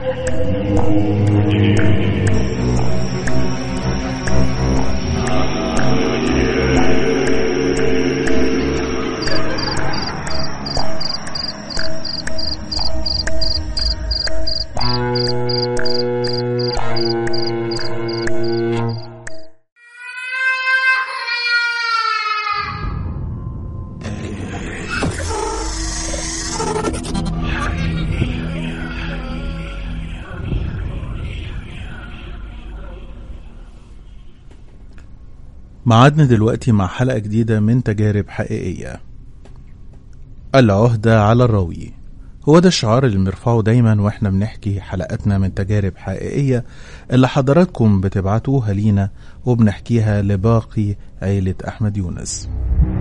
معادنا دلوقتي مع حلقة جديدة من تجارب حقيقية العهدة على الراوي هو ده الشعار اللي بنرفعه دايما واحنا بنحكي حلقاتنا من تجارب حقيقية اللي حضراتكم بتبعتوها لينا وبنحكيها لباقي عيلة أحمد يونس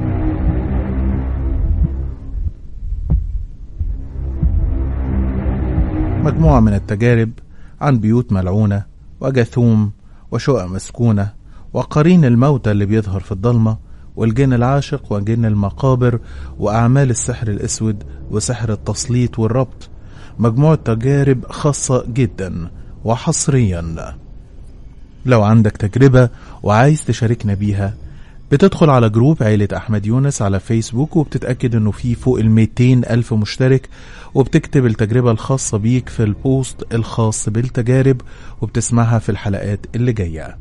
مجموعة من التجارب عن بيوت ملعونة وجثوم وشقق مسكونة وقرين الموتى اللي بيظهر في الضلمة والجن العاشق وجن المقابر وأعمال السحر الأسود وسحر التسليط والربط مجموعة تجارب خاصة جدا وحصريا لو عندك تجربة وعايز تشاركنا بيها بتدخل على جروب عيلة أحمد يونس على فيسبوك وبتتأكد أنه في فوق ال 200 ألف مشترك وبتكتب التجربة الخاصة بيك في البوست الخاص بالتجارب وبتسمعها في الحلقات اللي جايه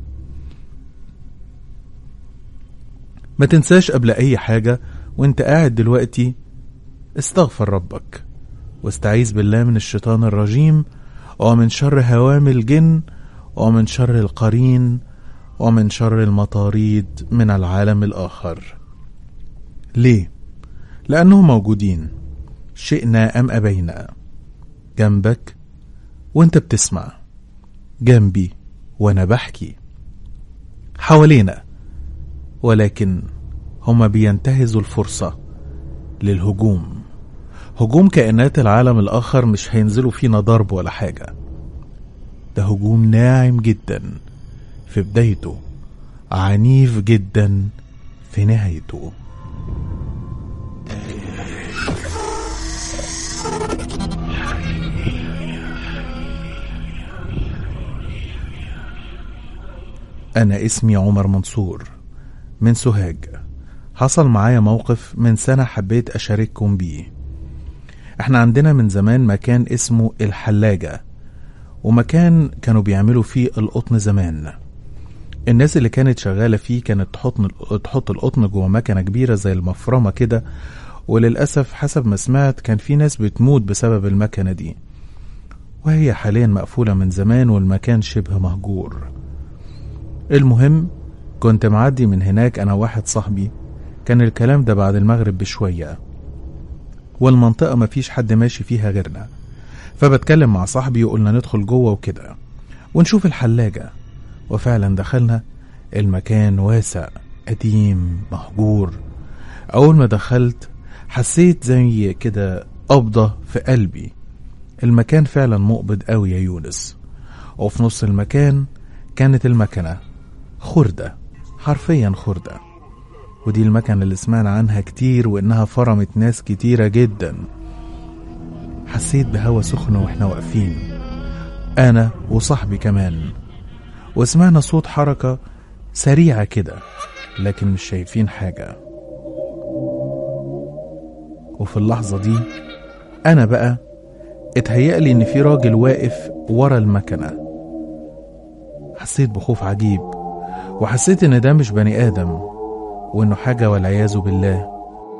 ما تنساش قبل أي حاجة وانت قاعد دلوقتي استغفر ربك واستعيذ بالله من الشيطان الرجيم ومن شر هوام الجن ومن شر القرين ومن شر المطاريد من العالم الآخر ليه؟ لأنهم موجودين شئنا أم أبينا جنبك وانت بتسمع جنبي وانا بحكي حوالينا ولكن هما بينتهزوا الفرصة للهجوم هجوم كائنات العالم الآخر مش هينزلوا فينا ضرب ولا حاجة ده هجوم ناعم جدا في بدايته عنيف جدا في نهايته أنا اسمي عمر منصور من سوهاج حصل معايا موقف من سنة حبيت أشارككم بيه احنا عندنا من زمان مكان اسمه الحلاجة ومكان كانوا بيعملوا فيه القطن زمان الناس اللي كانت شغالة فيه كانت تحط تحط القطن جوه مكنة كبيرة زي المفرمة كده وللأسف حسب ما سمعت كان في ناس بتموت بسبب المكنة دي وهي حاليا مقفولة من زمان والمكان شبه مهجور المهم كنت معدي من هناك أنا واحد صاحبي كان الكلام ده بعد المغرب بشوية والمنطقة مفيش حد ماشي فيها غيرنا فبتكلم مع صاحبي وقلنا ندخل جوه وكده ونشوف الحلاجة وفعلا دخلنا المكان واسع قديم مهجور أول ما دخلت حسيت زي كده قبضة في قلبي المكان فعلا مقبض قوي يا يونس وفي نص المكان كانت المكنة خردة حرفيا خردة ودي المكنة اللي سمعنا عنها كتير وإنها فرمت ناس كتيرة جدا حسيت بهوا سخن واحنا واقفين أنا وصاحبي كمان وسمعنا صوت حركة سريعة كده لكن مش شايفين حاجة وفي اللحظة دي أنا بقى اتهيألي إن في راجل واقف ورا المكنة حسيت بخوف عجيب وحسيت إن ده مش بني آدم وإنه حاجة والعياذ بالله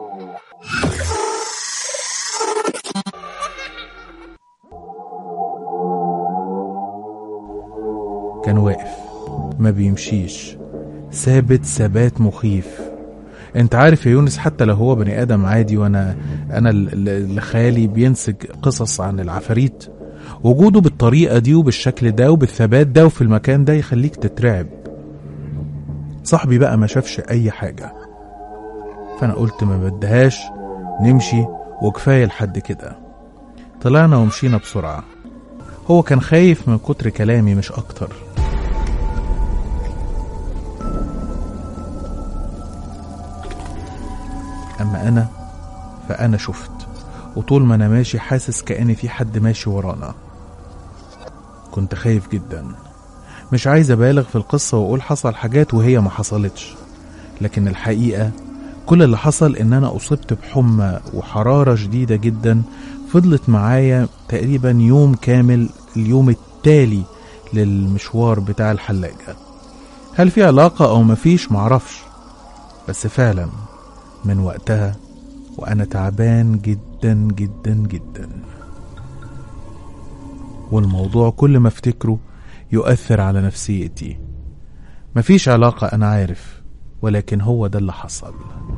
كان واقف ما بيمشيش ثابت ثبات مخيف انت عارف يا يونس حتى لو هو بني ادم عادي وانا انا اللي خيالي بينسج قصص عن العفاريت وجوده بالطريقه دي وبالشكل ده وبالثبات ده وفي المكان ده يخليك تترعب صاحبي بقى ما شافش اي حاجه فانا قلت ما بدهاش نمشي وكفايه لحد كده طلعنا ومشينا بسرعه هو كان خايف من كتر كلامي مش اكتر أما أنا فأنا شفت وطول ما أنا ماشي حاسس كأن في حد ماشي ورانا كنت خايف جدا مش عايز أبالغ في القصة وأقول حصل حاجات وهي ما حصلتش لكن الحقيقة كل اللي حصل إن أنا أصبت بحمى وحرارة شديدة جدا فضلت معايا تقريبا يوم كامل اليوم التالي للمشوار بتاع الحلاجة هل في علاقة أو مفيش معرفش بس فعلا من وقتها وأنا تعبان جدا جدا جدا والموضوع كل ما افتكره يؤثر على نفسيتي مفيش علاقة أنا عارف ولكن هو ده اللي حصل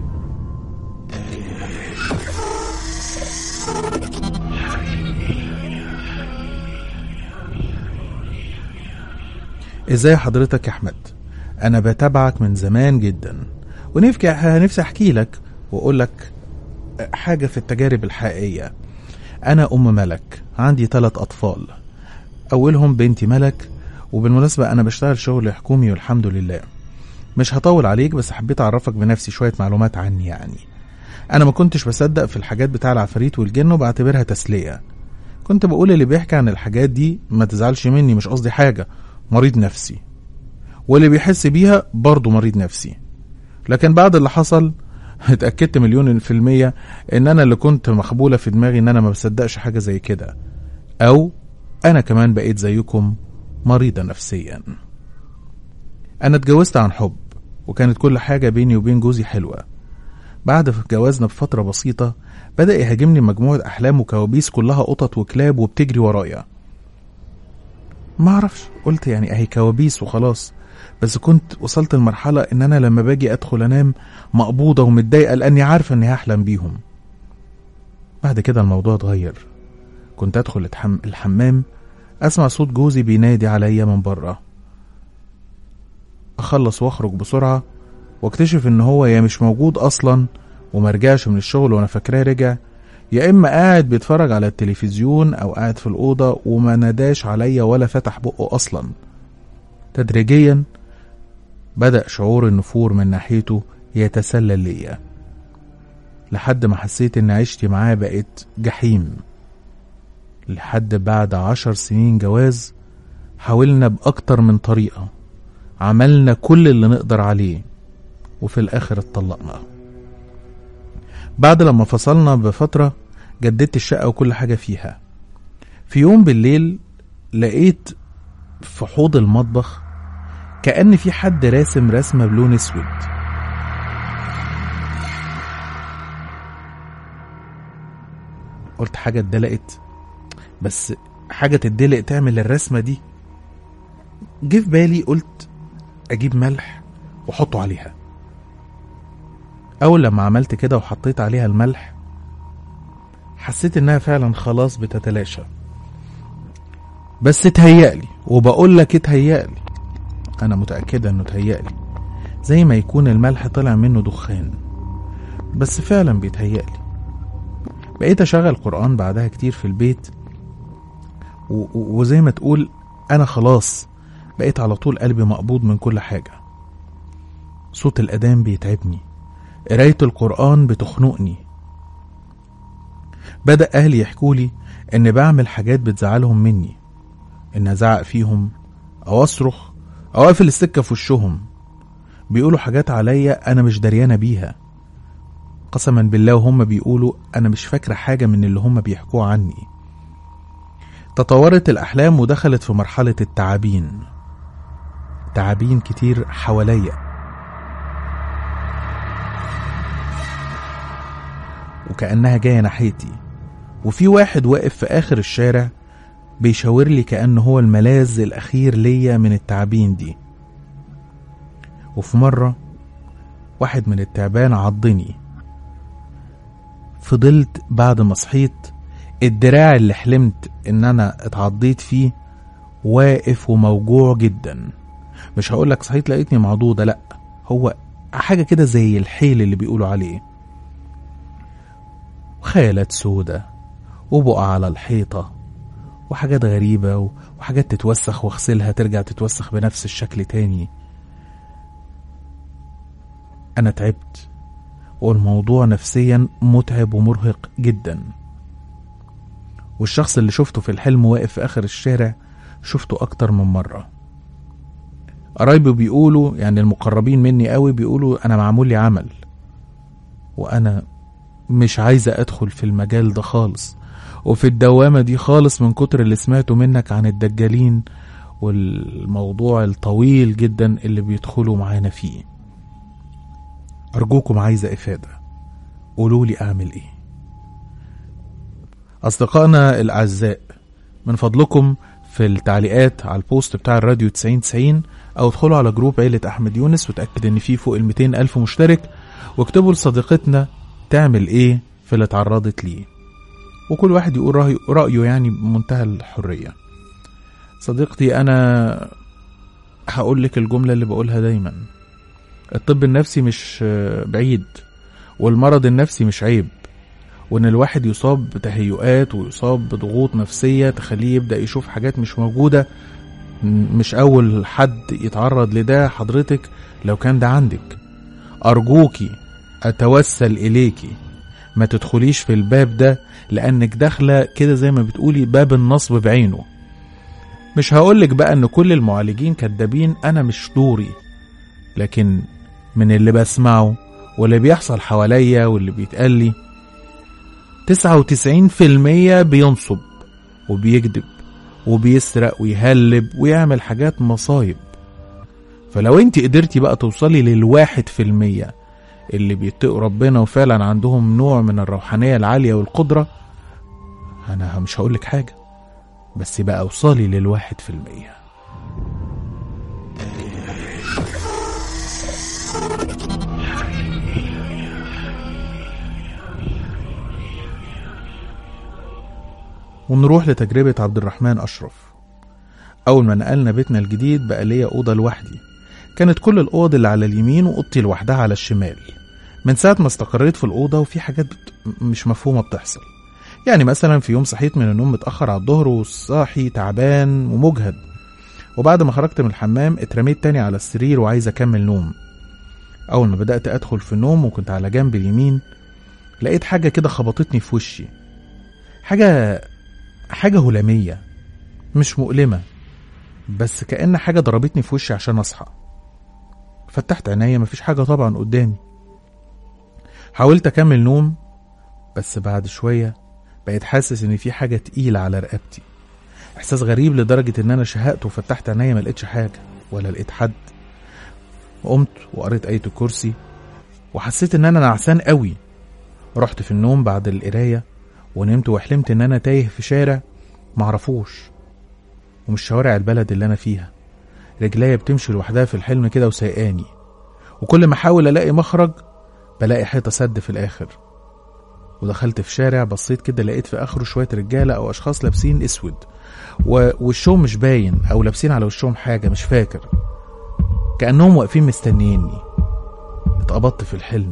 ازاي حضرتك يا احمد انا بتابعك من زمان جدا ونفسي نفسي احكي لك واقول لك حاجه في التجارب الحقيقيه انا ام ملك عندي ثلاث اطفال اولهم بنتي ملك وبالمناسبه انا بشتغل شغل حكومي والحمد لله مش هطول عليك بس حبيت اعرفك بنفسي شويه معلومات عني يعني انا ما كنتش بصدق في الحاجات بتاع العفاريت والجن وبعتبرها تسليه كنت بقول اللي بيحكي عن الحاجات دي ما تزعلش مني مش قصدي حاجه مريض نفسي واللي بيحس بيها برضه مريض نفسي لكن بعد اللي حصل اتأكدت مليون في المية ان انا اللي كنت مخبولة في دماغي ان انا ما بصدقش حاجة زي كده او انا كمان بقيت زيكم مريضة نفسيا انا اتجوزت عن حب وكانت كل حاجة بيني وبين جوزي حلوة بعد جوازنا بفترة بسيطة بدأ يهاجمني مجموعة أحلام وكوابيس كلها قطط وكلاب وبتجري ورايا ما اعرفش قلت يعني اهي كوابيس وخلاص بس كنت وصلت لمرحلة ان انا لما باجي ادخل انام مقبوضة ومتضايقة لاني عارفة اني هحلم بيهم بعد كده الموضوع اتغير كنت ادخل الحم... الحمام اسمع صوت جوزي بينادي عليا من بره اخلص واخرج بسرعة واكتشف ان هو يا مش موجود اصلا ومرجعش من الشغل وانا فاكراه رجع يا اما قاعد بيتفرج على التلفزيون او قاعد في الاوضه وما ناداش عليا ولا فتح بقه اصلا تدريجيا بدا شعور النفور من ناحيته يتسلل ليا لحد ما حسيت ان عيشتي معاه بقت جحيم لحد بعد عشر سنين جواز حاولنا بأكتر من طريقة عملنا كل اللي نقدر عليه وفي الآخر اتطلقنا بعد لما فصلنا بفترة جددت الشقة وكل حاجة فيها في يوم بالليل لقيت في حوض المطبخ كأن في حد راسم رسمة بلون اسود قلت حاجة اتدلقت بس حاجة تتدلق تعمل الرسمة دي جه في بالي قلت أجيب ملح وأحطه عليها أول لما عملت كده وحطيت عليها الملح حسيت إنها فعلا خلاص بتتلاشى بس اتهيألي وبقول لك اتهيألي أنا متأكدة إنه اتهيألي زي ما يكون الملح طلع منه دخان بس فعلا بيتهيألي بقيت أشغل قرآن بعدها كتير في البيت و- و- وزي ما تقول أنا خلاص بقيت على طول قلبي مقبوض من كل حاجة صوت الأذان بيتعبني قراية القرآن بتخنقني بدأ أهلي يحكولي إن بعمل حاجات بتزعلهم مني إن أزعق فيهم أو أصرخ أو أقفل السكة في وشهم بيقولوا حاجات عليا أنا مش دريانة بيها قسما بالله وهم بيقولوا أنا مش فاكرة حاجة من اللي هم بيحكوه عني تطورت الأحلام ودخلت في مرحلة التعابين تعابين كتير حواليا وكأنها جاية ناحيتي وفي واحد واقف في آخر الشارع بيشاور لي كأنه هو الملاذ الأخير ليا من التعابين دي وفي مرة واحد من التعبان عضني فضلت بعد ما صحيت الدراع اللي حلمت ان انا اتعضيت فيه واقف وموجوع جدا مش هقولك صحيت لقيتني معضوضة لا هو حاجة كده زي الحيل اللي بيقولوا عليه وخيالات سودة وبقع على الحيطة وحاجات غريبة وحاجات تتوسخ واغسلها ترجع تتوسخ بنفس الشكل تاني أنا تعبت والموضوع نفسيا متعب ومرهق جدا والشخص اللي شفته في الحلم واقف في آخر الشارع شفته أكتر من مرة قرايبي بيقولوا يعني المقربين مني قوي بيقولوا أنا معمول لي عمل وأنا مش عايزة أدخل في المجال ده خالص وفي الدوامة دي خالص من كتر اللي سمعته منك عن الدجالين والموضوع الطويل جدا اللي بيدخلوا معانا فيه أرجوكم عايزة إفادة قولوا لي أعمل إيه أصدقائنا الأعزاء من فضلكم في التعليقات على البوست بتاع الراديو 9090 أو ادخلوا على جروب عيلة أحمد يونس وتأكد إن فيه فوق ال 200 ألف مشترك واكتبوا لصديقتنا تعمل إيه في اللي اتعرضت ليه وكل واحد يقول رأيه, رأيه يعني بمنتهى الحرية صديقتي أنا هقول لك الجملة اللي بقولها دايما الطب النفسي مش بعيد والمرض النفسي مش عيب وان الواحد يصاب بتهيؤات ويصاب بضغوط نفسية تخليه يبدأ يشوف حاجات مش موجودة مش اول حد يتعرض لده حضرتك لو كان ده عندك ارجوكي اتوسل اليكي ما تدخليش في الباب ده لانك داخله كده زي ما بتقولي باب النصب بعينه مش هقولك بقى ان كل المعالجين كدابين انا مش دوري لكن من اللي بسمعه واللي بيحصل حواليا واللي بيتقال لي تسعة وتسعين في المية بينصب وبيكذب وبيسرق ويهلب ويعمل حاجات مصايب فلو انت قدرتي بقى توصلي للواحد في المية اللي بيتقوا ربنا وفعلا عندهم نوع من الروحانية العالية والقدرة أنا مش هقولك حاجة بس بقى اوصلي للواحد في المية ونروح لتجربة عبد الرحمن أشرف أول ما نقلنا بيتنا الجديد بقى ليا أوضة لوحدي كانت كل الأوض اللي على اليمين وأوضتي لوحدها على الشمال من ساعة ما استقريت في الأوضة وفي حاجات مش مفهومة بتحصل يعني مثلا في يوم صحيت من النوم متأخر على الظهر وصاحي تعبان ومجهد وبعد ما خرجت من الحمام اترميت تاني على السرير وعايز أكمل نوم أول ما بدأت أدخل في النوم وكنت على جنب اليمين لقيت حاجة كده خبطتني في وشي حاجة حاجة هلامية مش مؤلمة بس كأن حاجة ضربتني في وشي عشان أصحى فتحت عينيا مفيش حاجة طبعا قدامي حاولت أكمل نوم بس بعد شوية بقيت حاسس إن في حاجة تقيلة على رقبتي إحساس غريب لدرجة إن أنا شهقت وفتحت عينيا ما لقيتش حاجة ولا لقيت حد قمت وقريت آية الكرسي وحسيت إن أنا نعسان قوي رحت في النوم بعد القراية ونمت وحلمت إن أنا تايه في شارع معرفوش ومش شوارع البلد اللي أنا فيها رجليا بتمشي لوحدها في الحلم كده وسايقاني وكل ما أحاول ألاقي مخرج بلاقي حيطة سد في الآخر ودخلت في شارع بصيت كده لقيت في آخره شوية رجالة أو أشخاص لابسين أسود ووشهم مش باين أو لابسين على وشهم حاجة مش فاكر كأنهم واقفين مستنيني اتقبضت في الحلم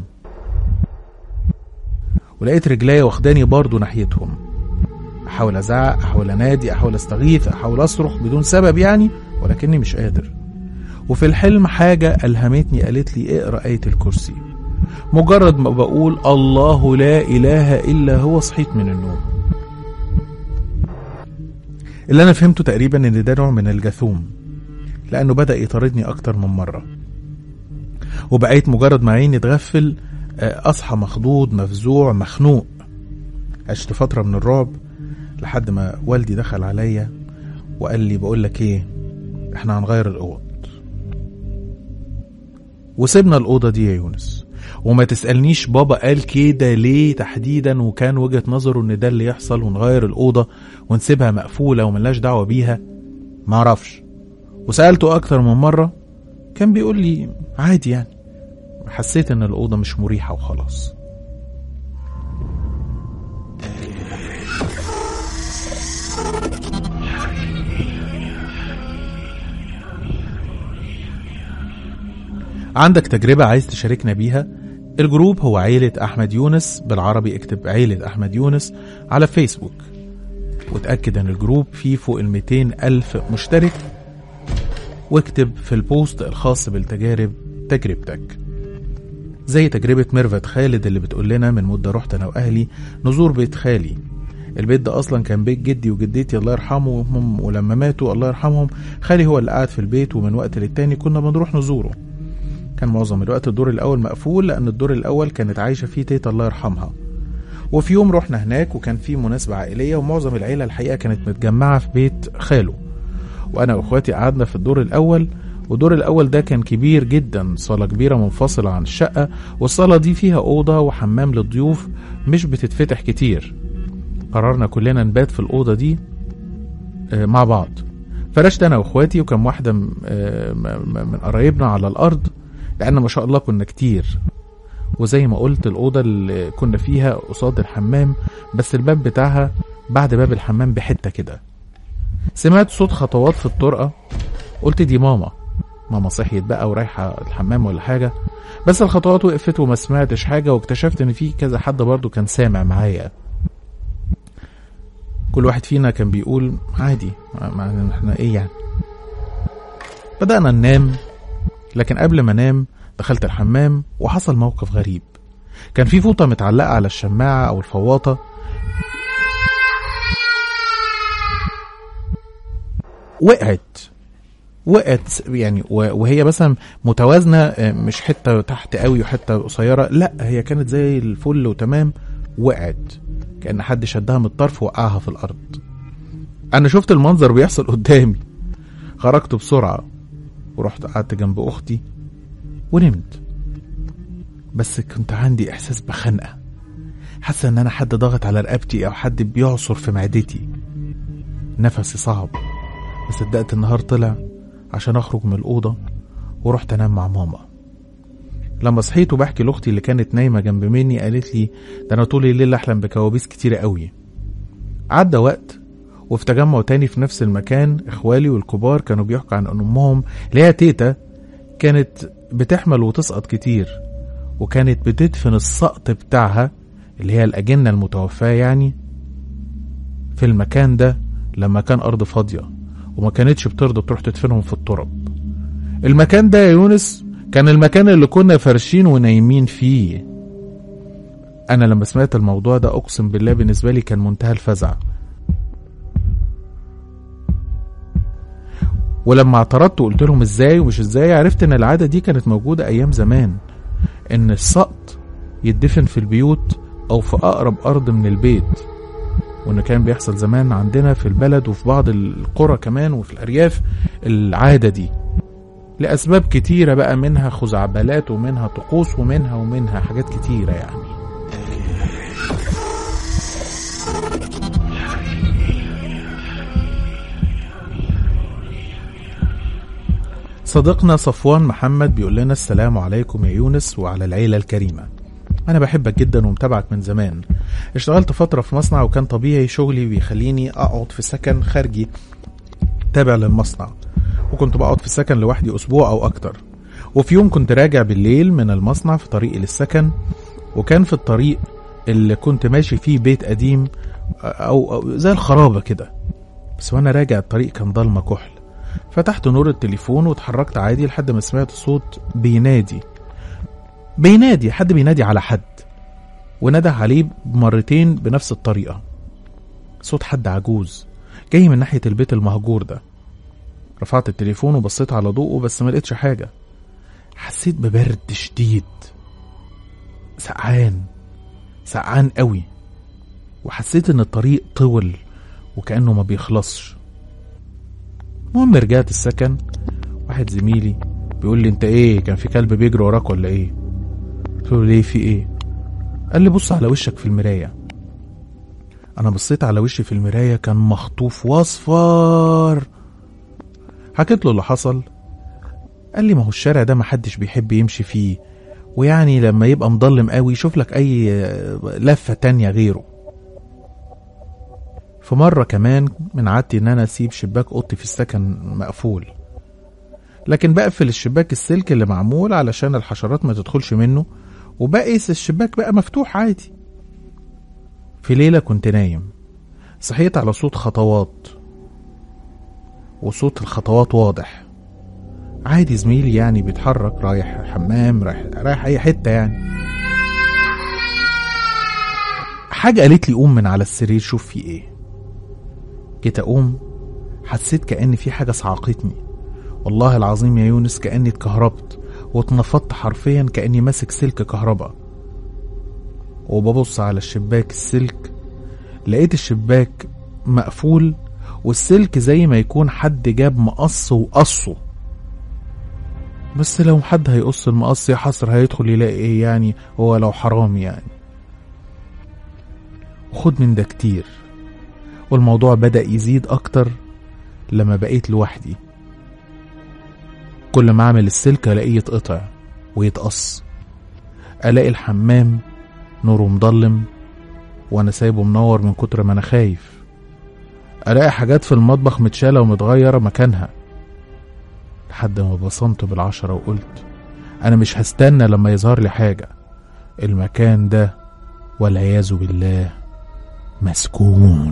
ولقيت رجليا واخداني برضه ناحيتهم احاول ازعق احاول انادي احاول استغيث احاول اصرخ بدون سبب يعني ولكني مش قادر وفي الحلم حاجة ألهمتني قالت لي اقرأ آية الكرسي مجرد ما بقول الله لا إله إلا هو صحيت من النوم اللي أنا فهمته تقريبا إن ده نوع من الجاثوم لأنه بدأ يطاردني أكتر من مرة وبقيت مجرد ما عيني تغفل أصحى مخضوض مفزوع مخنوق عشت فترة من الرعب لحد ما والدي دخل عليا وقال لي بقول لك ايه احنا هنغير الاوض وسيبنا الاوضه دي يا يونس وما تسالنيش بابا قال كده ليه تحديدا وكان وجهه نظره ان ده اللي يحصل ونغير الاوضه ونسيبها مقفوله وملناش دعوه بيها معرفش وسالته اكتر من مره كان بيقول لي عادي يعني حسيت ان الاوضه مش مريحه وخلاص عندك تجربة عايز تشاركنا بيها الجروب هو عيلة أحمد يونس بالعربي اكتب عيلة أحمد يونس على فيسبوك وتأكد أن الجروب فيه فوق ال 200 ألف مشترك واكتب في البوست الخاص بالتجارب تجربتك زي تجربة ميرفت خالد اللي بتقول لنا من مدة رحت أنا وأهلي نزور بيت خالي البيت ده اصلا كان بيت جدي وجدتي الله يرحمهم ولما ماتوا الله يرحمهم خالي هو اللي قاعد في البيت ومن وقت للتاني كنا بنروح نزوره كان معظم الوقت الدور الاول مقفول لان الدور الاول كانت عايشه فيه تيتا الله يرحمها وفي يوم رحنا هناك وكان في مناسبة عائلية ومعظم العيلة الحقيقة كانت متجمعة في بيت خاله وأنا وإخواتي قعدنا في الدور الأول والدور الأول ده كان كبير جدا صالة كبيرة منفصلة عن الشقة والصالة دي فيها أوضة وحمام للضيوف مش بتتفتح كتير قررنا كلنا نبات في الأوضة دي آه، مع بعض فرشت أنا وإخواتي وكم واحدة م- آه، م- م- من قرايبنا على الأرض لأن ما شاء الله كنا كتير وزي ما قلت الأوضة اللي كنا فيها قصاد الحمام بس الباب بتاعها بعد باب الحمام بحتة كده سمعت صوت خطوات في الطرقة قلت دي ماما ماما صحيت بقى ورايحة الحمام ولا حاجة بس الخطوات وقفت وما سمعتش حاجة واكتشفت ان في كذا حد برضو كان سامع معايا كل واحد فينا كان بيقول عادي ما- ما احنا ايه يعني بدأنا ننام لكن قبل ما انام دخلت الحمام وحصل موقف غريب كان في فوطة متعلقة على الشماعة أو الفواطة وقعت وقعت يعني و- وهي مثلا متوازنة آه، مش حتة تحت قوي وحتة قصيرة لا هي كانت زي الفل وتمام وقعت كأن حد شدها من الطرف وقعها في الأرض أنا شفت المنظر بيحصل قدامي خرجت بسرعة ورحت قعدت جنب أختي ونمت بس كنت عندي إحساس بخنقة حاسة إن أنا حد ضغط على رقبتي أو حد بيعصر في معدتي نفسي صعب وصدقت النهار طلع عشان أخرج من الأوضة ورحت أنام مع ماما لما صحيت وبحكي لأختي اللي كانت نايمة جنب مني قالت لي ده أنا طول الليل أحلم بكوابيس كتيرة قوي عدى وقت وفي تجمع تاني في نفس المكان إخوالي والكبار كانوا بيحكوا عن أن أمهم اللي هي تيتا كانت بتحمل وتسقط كتير وكانت بتدفن السقط بتاعها اللي هي الأجنة المتوفاة يعني في المكان ده لما كان أرض فاضية وما كانتش بترضى تروح تدفنهم في التراب المكان ده يا يونس كان المكان اللي كنا فارشين ونايمين فيه أنا لما سمعت الموضوع ده أقسم بالله بالنسبة لي كان منتهى الفزع ولما اعترضت وقلت لهم ازاي ومش ازاي عرفت ان العادة دي كانت موجودة ايام زمان ان السقط يدفن في البيوت او في اقرب ارض من البيت وان كان بيحصل زمان عندنا في البلد وفي بعض القرى كمان وفي الارياف العادة دي لاسباب كتيرة بقى منها خزعبلات ومنها طقوس ومنها ومنها حاجات كتيرة يعني صديقنا صفوان محمد بيقول لنا السلام عليكم يا يونس وعلى العيلة الكريمة أنا بحبك جدا ومتابعك من زمان اشتغلت فترة في مصنع وكان طبيعي شغلي بيخليني أقعد في سكن خارجي تابع للمصنع وكنت بقعد في السكن لوحدي أسبوع أو أكتر وفي يوم كنت راجع بالليل من المصنع في طريقي للسكن وكان في الطريق اللي كنت ماشي فيه بيت قديم أو, أو زي الخرابة كده بس وأنا راجع الطريق كان ضلمة كحل فتحت نور التليفون واتحركت عادي لحد ما سمعت صوت بينادي بينادي حد بينادي على حد ونده عليه مرتين بنفس الطريقة صوت حد عجوز جاي من ناحية البيت المهجور ده رفعت التليفون وبصيت على ضوءه بس ما لقيتش حاجة حسيت ببرد شديد سقعان سقعان قوي وحسيت ان الطريق طول وكأنه ما بيخلصش المهم رجعت السكن واحد زميلي بيقول لي انت ايه كان في كلب بيجري وراك ولا ايه قلت له ليه في ايه قال لي بص على وشك في المراية انا بصيت على وشي في المراية كان مخطوف واصفر حكيت له اللي حصل قال لي ما هو الشارع ده محدش بيحب يمشي فيه ويعني لما يبقى مضلم قوي شوف لك اي لفة تانية غيره في مرة كمان من عادتي ان انا اسيب شباك اوضتي في السكن مقفول لكن بقفل الشباك السلك اللي معمول علشان الحشرات ما تدخلش منه وبقيس الشباك بقى مفتوح عادي في ليلة كنت نايم صحيت على صوت خطوات وصوت الخطوات واضح عادي زميلي يعني بيتحرك رايح حمام رايح رايح اي حتة يعني حاجة قالت لي قوم من على السرير شوف في ايه جيت اقوم حسيت كأن في حاجة صعقتني والله العظيم يا يونس كأني اتكهربت واتنفضت حرفيا كأني ماسك سلك كهرباء وببص على الشباك السلك لقيت الشباك مقفول والسلك زي ما يكون حد جاب مقص وقصه بس لو حد هيقص المقص يا حسر هيدخل يلاقي ايه يعني هو لو حرام يعني وخد من ده كتير والموضوع بدأ يزيد أكتر لما بقيت لوحدي كل ما أعمل السلك ألاقيه يتقطع ويتقص ألاقي الحمام نوره مضلم وأنا سايبه منور من كتر ما أنا خايف ألاقي حاجات في المطبخ متشالة ومتغيرة مكانها لحد ما بصمت بالعشرة وقلت أنا مش هستنى لما يظهر لي حاجة المكان ده والعياذ بالله مسكون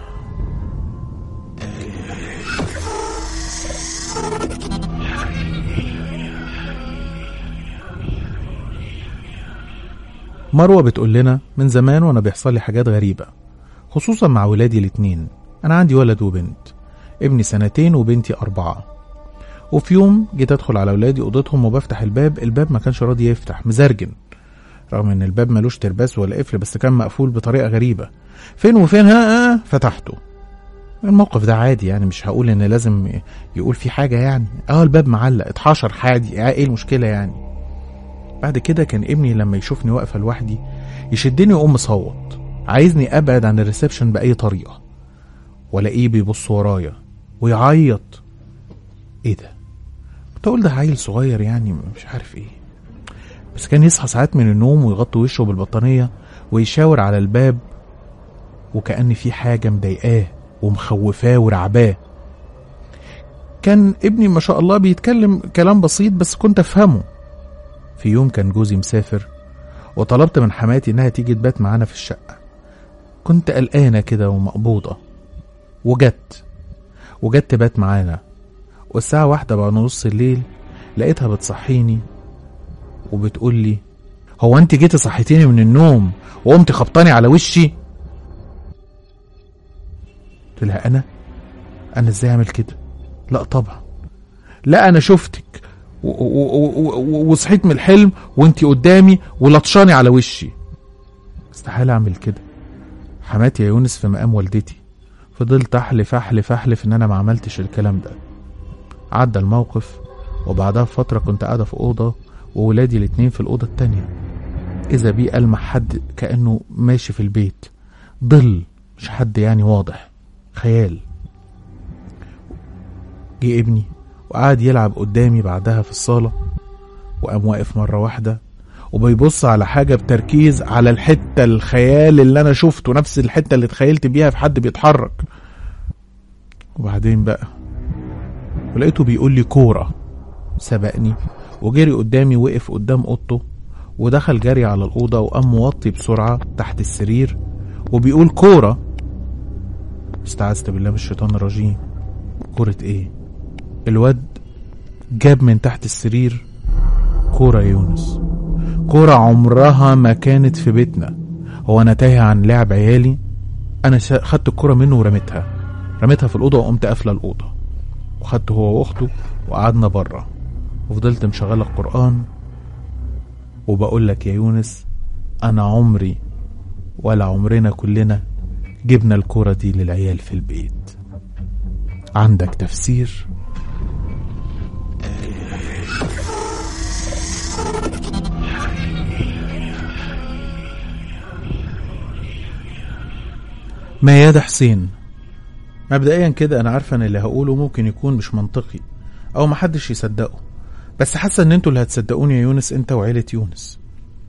مروة بتقول لنا من زمان وانا بيحصل لي حاجات غريبة خصوصا مع ولادي الاتنين انا عندي ولد وبنت ابني سنتين وبنتي اربعة وفي يوم جيت ادخل على ولادي اوضتهم وبفتح الباب الباب ما كانش راضي يفتح مزرجن رغم ان الباب ملوش ترباس ولا قفل بس كان مقفول بطريقة غريبة فين وفين ها آه فتحته الموقف ده عادي يعني مش هقول ان لازم يقول في حاجة يعني اه الباب معلق اتحشر عادي ايه المشكلة يعني بعد كده كان ابني لما يشوفني واقفة لوحدي يشدني ويقوم مصوت عايزني ابعد عن الريسبشن باي طريقة والاقيه بيبص ورايا ويعيط ايه ده كنت اقول ده عيل صغير يعني مش عارف ايه بس كان يصحى ساعات من النوم ويغطي وشه بالبطانية ويشاور على الباب وكأن في حاجة مضايقاه ومخوفاه ورعباه كان ابني ما شاء الله بيتكلم كلام بسيط بس كنت افهمه في يوم كان جوزي مسافر وطلبت من حماتي انها تيجي تبات معانا في الشقة كنت قلقانة كده ومقبوضة وجت وجت تبات معانا والساعة واحدة بعد نص الليل لقيتها بتصحيني وبتقول لي هو انت جيتي صحيتيني من النوم وقمت خبطاني على وشي قلت لها انا انا ازاي اعمل كده لا طبعا لا انا شفتك و- و- و- و- وصحيت من الحلم وانت قدامي ولطشاني على وشي استحاله اعمل كده حماتي يا يونس في مقام والدتي فضلت احلف احلف احلف ان انا ما عملتش الكلام ده عدى الموقف وبعدها بفتره كنت قاعده في اوضه وولادي الاتنين في الاوضه التانيه اذا بي المح حد كانه ماشي في البيت ظل مش حد يعني واضح خيال جه ابني وقعد يلعب قدامي بعدها في الصالة وقام واقف مرة واحدة وبيبص على حاجة بتركيز على الحتة الخيال اللي أنا شفته نفس الحتة اللي اتخيلت بيها في حد بيتحرك وبعدين بقى ولقيته بيقول لي كورة سبقني وجري قدامي وقف قدام أوضته ودخل جري على الأوضة وقام موطي بسرعة تحت السرير وبيقول كورة استعذت بالله من الشيطان الرجيم كورة ايه الواد جاب من تحت السرير كورة يا يونس كورة عمرها ما كانت في بيتنا هو انا تايه عن لعب عيالي انا شا- خدت الكورة منه ورميتها رميتها في الأوضة وقمت قافلة الأوضة وخدته هو وأخته وقعدنا بره وفضلت مشغلة القرآن وبقول لك يا يونس أنا عمري ولا عمرنا كلنا جبنا الكرة دي للعيال في البيت عندك تفسير ميادة حسين مبدئيا كده انا عارفه ان اللي هقوله ممكن يكون مش منطقي او محدش يصدقه بس حاسه ان انتوا اللي هتصدقوني يا يونس انت وعيله يونس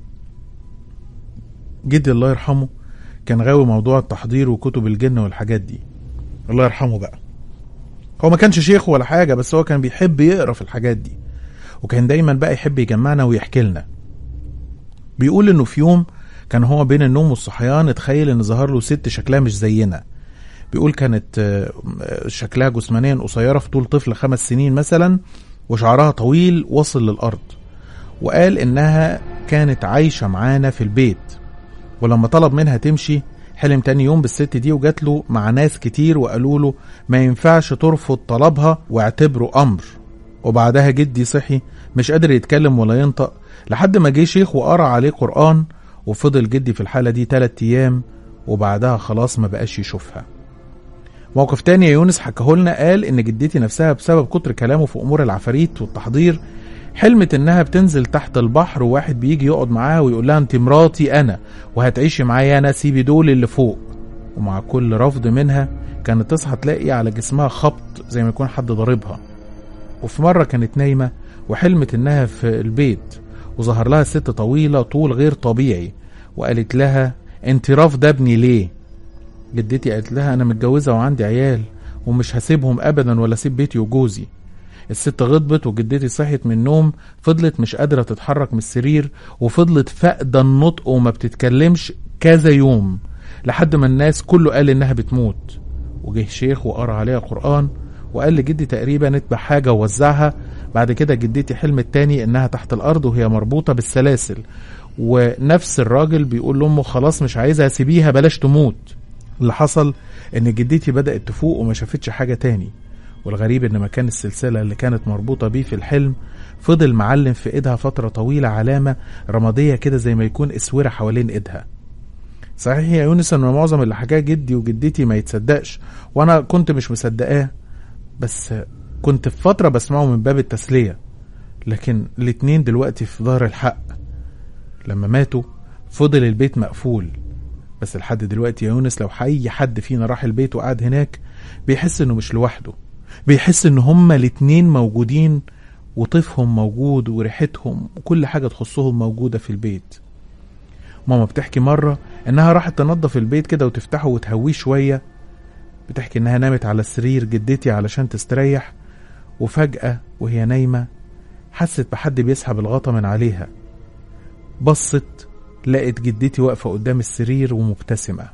جدي الله يرحمه كان غاوي موضوع التحضير وكتب الجن والحاجات دي الله يرحمه بقى هو ما كانش شيخ ولا حاجه بس هو كان بيحب يقرا في الحاجات دي وكان دايما بقى يحب يجمعنا ويحكي لنا بيقول انه في يوم كان هو بين النوم والصحيان اتخيل ان ظهر له ست شكلها مش زينا بيقول كانت آه، آه، شكلها جسمانيا قصيره في طول طفل خمس سنين مثلا وشعرها طويل وصل للارض وقال انها كانت عايشه معانا في البيت ولما طلب منها تمشي حلم تاني يوم بالست دي وجات له مع ناس كتير وقالوا له ما ينفعش ترفض طلبها واعتبره أمر وبعدها جدي صحي مش قادر يتكلم ولا ينطق لحد ما جه شيخ وقرا عليه قرآن وفضل جدي في الحالة دي تلات أيام وبعدها خلاص ما بقاش يشوفها موقف تاني يا يونس حكاهولنا قال ان جدتي نفسها بسبب كتر كلامه في امور العفاريت والتحضير حلمت انها بتنزل تحت البحر وواحد بيجي يقعد معاها ويقول لها انت مراتي انا وهتعيشي معايا انا سيبي دول اللي فوق ومع كل رفض منها كانت تصحى تلاقي على جسمها خبط زي ما يكون حد ضاربها وفي مرة كانت نايمة وحلمت انها في البيت وظهر لها ست طويلة طول غير طبيعي وقالت لها انت رافضة ابني ليه جدتي قالت لها انا متجوزة وعندي عيال ومش هسيبهم ابدا ولا اسيب بيتي وجوزي الست غضبت وجدتي صحيت من النوم فضلت مش قادرة تتحرك من السرير وفضلت فاقدة النطق وما بتتكلمش كذا يوم لحد ما الناس كله قال انها بتموت وجه شيخ وقرا عليها قرآن وقال لجدي تقريبا اتبع حاجة ووزعها بعد كده جدتي حلمت تاني انها تحت الارض وهي مربوطة بالسلاسل ونفس الراجل بيقول لامه خلاص مش عايزها سيبيها بلاش تموت اللي حصل ان جدتي بدأت تفوق وما شافتش حاجة تاني والغريب ان مكان السلسلة اللي كانت مربوطة بيه في الحلم فضل معلم في ايدها فترة طويلة علامة رمادية كده زي ما يكون اسورة حوالين ايدها صحيح يا يونس ان معظم اللي حكاه جدي وجدتي ما يتصدقش وانا كنت مش مصدقاه بس كنت في فترة بسمعه من باب التسلية لكن الاتنين دلوقتي في ظهر الحق لما ماتوا فضل البيت مقفول بس لحد دلوقتي يا يونس لو اي حد فينا راح البيت وقعد هناك بيحس انه مش لوحده بيحس ان هما الاتنين موجودين وطيفهم موجود وريحتهم وكل حاجة تخصهم موجودة في البيت ماما بتحكي مرة انها راحت تنظف البيت كده وتفتحه وتهويه شوية بتحكي انها نامت على سرير جدتي علشان تستريح وفجأة وهي نايمة حست بحد بيسحب الغطا من عليها بصت لقت جدتي واقفة قدام السرير ومبتسمة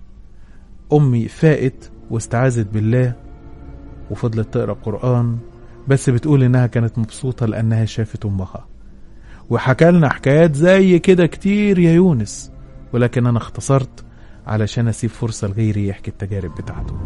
أمي فاقت واستعاذت بالله وفضلت تقرأ قرآن بس بتقول إنها كانت مبسوطة لأنها شافت أمها وحكى لنا حكايات زي كده كتير يا يونس ولكن أنا اختصرت علشان أسيب فرصة لغيري يحكي التجارب بتاعته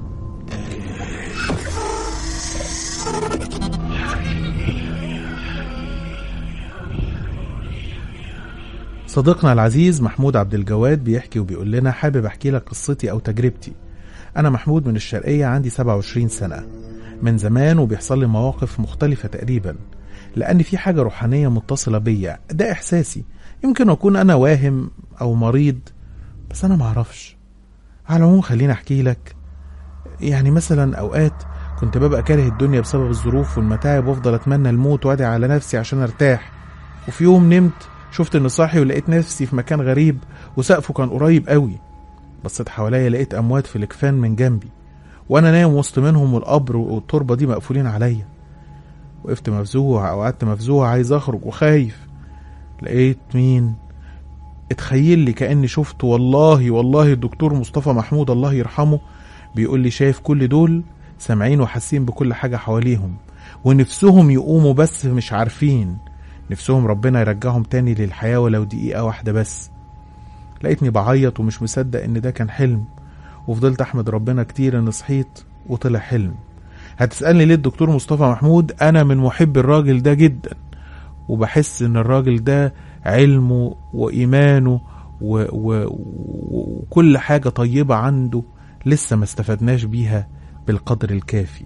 صديقنا العزيز محمود عبد الجواد بيحكي وبيقول لنا حابب احكي لك قصتي او تجربتي انا محمود من الشرقية عندي 27 سنة من زمان وبيحصل لي مواقف مختلفة تقريبا لان في حاجة روحانية متصلة بيا ده احساسي يمكن اكون انا واهم او مريض بس انا معرفش على العموم خليني احكي لك يعني مثلا اوقات كنت ببقى كاره الدنيا بسبب الظروف والمتاعب وافضل اتمنى الموت وادعي على نفسي عشان ارتاح وفي يوم نمت شفت اني صاحي ولقيت نفسي في مكان غريب وسقفه كان قريب قوي بصيت حواليا لقيت اموات في الاكفان من جنبي وانا نايم وسط منهم والقبر والتربه دي مقفولين عليا وقفت مفزوع او قعدت مفزوع عايز اخرج وخايف لقيت مين اتخيل لي كاني شفت والله والله الدكتور مصطفى محمود الله يرحمه بيقول لي شايف كل دول سامعين وحاسين بكل حاجه حواليهم ونفسهم يقوموا بس مش عارفين نفسهم ربنا يرجعهم تاني للحياة ولو دقيقة واحدة بس لقيتني بعيط ومش مصدق ان ده كان حلم وفضلت احمد ربنا كتير ان صحيت وطلع حلم هتسألني ليه الدكتور مصطفى محمود انا من محب الراجل ده جدا وبحس ان الراجل ده علمه وايمانه و... و... وكل حاجة طيبة عنده لسه ما استفدناش بيها بالقدر الكافي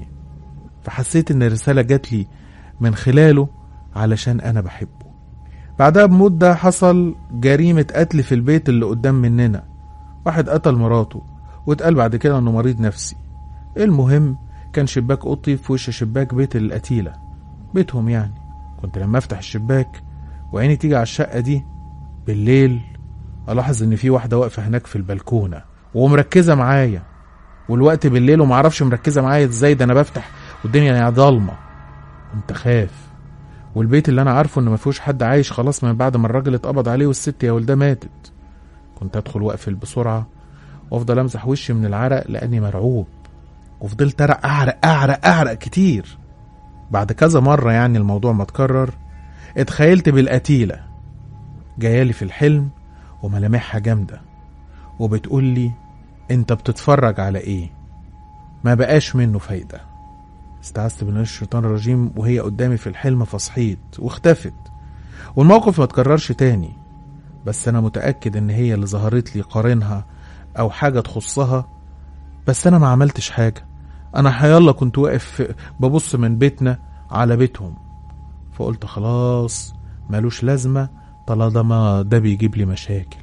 فحسيت ان الرسالة جات لي من خلاله علشان أنا بحبه بعدها بمدة حصل جريمة قتل في البيت اللي قدام مننا واحد قتل مراته واتقال بعد كده انه مريض نفسي المهم كان شباك اوضتي في وش شباك بيت القتيلة بيتهم يعني كنت لما افتح الشباك وعيني تيجي على الشقة دي بالليل الاحظ ان في واحدة واقفة هناك في البلكونة ومركزة معايا والوقت بالليل ومعرفش مركزة معايا ازاي ده انا بفتح والدنيا يعني ضلمة كنت خاف والبيت اللي انا عارفه ان ما فيهوش حد عايش خلاص من بعد ما الراجل اتقبض عليه والست يا ولده ماتت كنت ادخل واقفل بسرعه وافضل امسح وشي من العرق لاني مرعوب وفضلت أرق اعرق اعرق اعرق كتير بعد كذا مره يعني الموضوع ما اتكرر اتخيلت بالقتيله جايالي في الحلم وملامحها جامدة وبتقول لي انت بتتفرج على ايه ما بقاش منه فايدة استعذت بالله الشيطان الرجيم وهي قدامي في الحلم فصحيت واختفت والموقف ما تكررش تاني بس انا متأكد ان هي اللي ظهرت لي قارنها او حاجة تخصها بس انا ما عملتش حاجة انا حيالله كنت واقف ببص من بيتنا على بيتهم فقلت خلاص ملوش لازمة طالما ده بيجيب لي مشاكل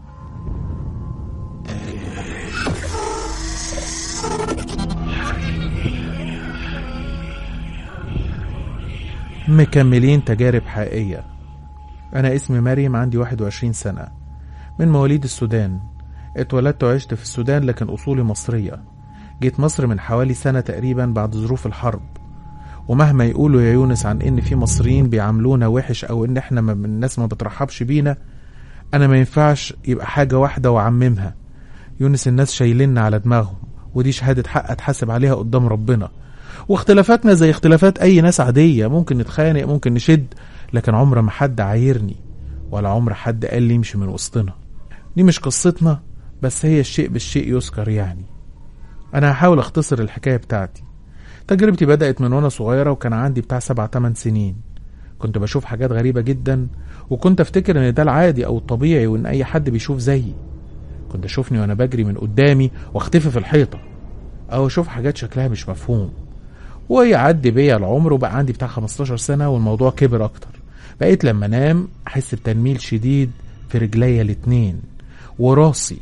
مكملين تجارب حقيقية أنا اسمي مريم عندي 21 سنة من مواليد السودان اتولدت وعشت في السودان لكن أصولي مصرية جيت مصر من حوالي سنة تقريبا بعد ظروف الحرب ومهما يقولوا يا يونس عن ان في مصريين بيعاملونا وحش او ان احنا ما الناس ما بترحبش بينا انا ما ينفعش يبقى حاجة واحدة وعممها يونس الناس شايليننا على دماغهم ودي شهادة حق اتحاسب عليها قدام ربنا واختلافاتنا زي اختلافات اي ناس عادية ممكن نتخانق ممكن نشد لكن عمر ما حد عايرني ولا عمر حد قال لي امشي من وسطنا دي مش قصتنا بس هي الشيء بالشيء يذكر يعني انا هحاول اختصر الحكاية بتاعتي تجربتي بدأت من وانا صغيرة وكان عندي بتاع سبع تمن سنين كنت بشوف حاجات غريبة جدا وكنت افتكر ان ده العادي او الطبيعي وان اي حد بيشوف زيي كنت اشوفني وانا بجري من قدامي واختفي في الحيطة او اشوف حاجات شكلها مش مفهوم ويعدي بيا العمر وبقى عندي بتاع 15 سنة والموضوع كبر اكتر بقيت لما انام احس بتنميل شديد في رجليا الاتنين وراسي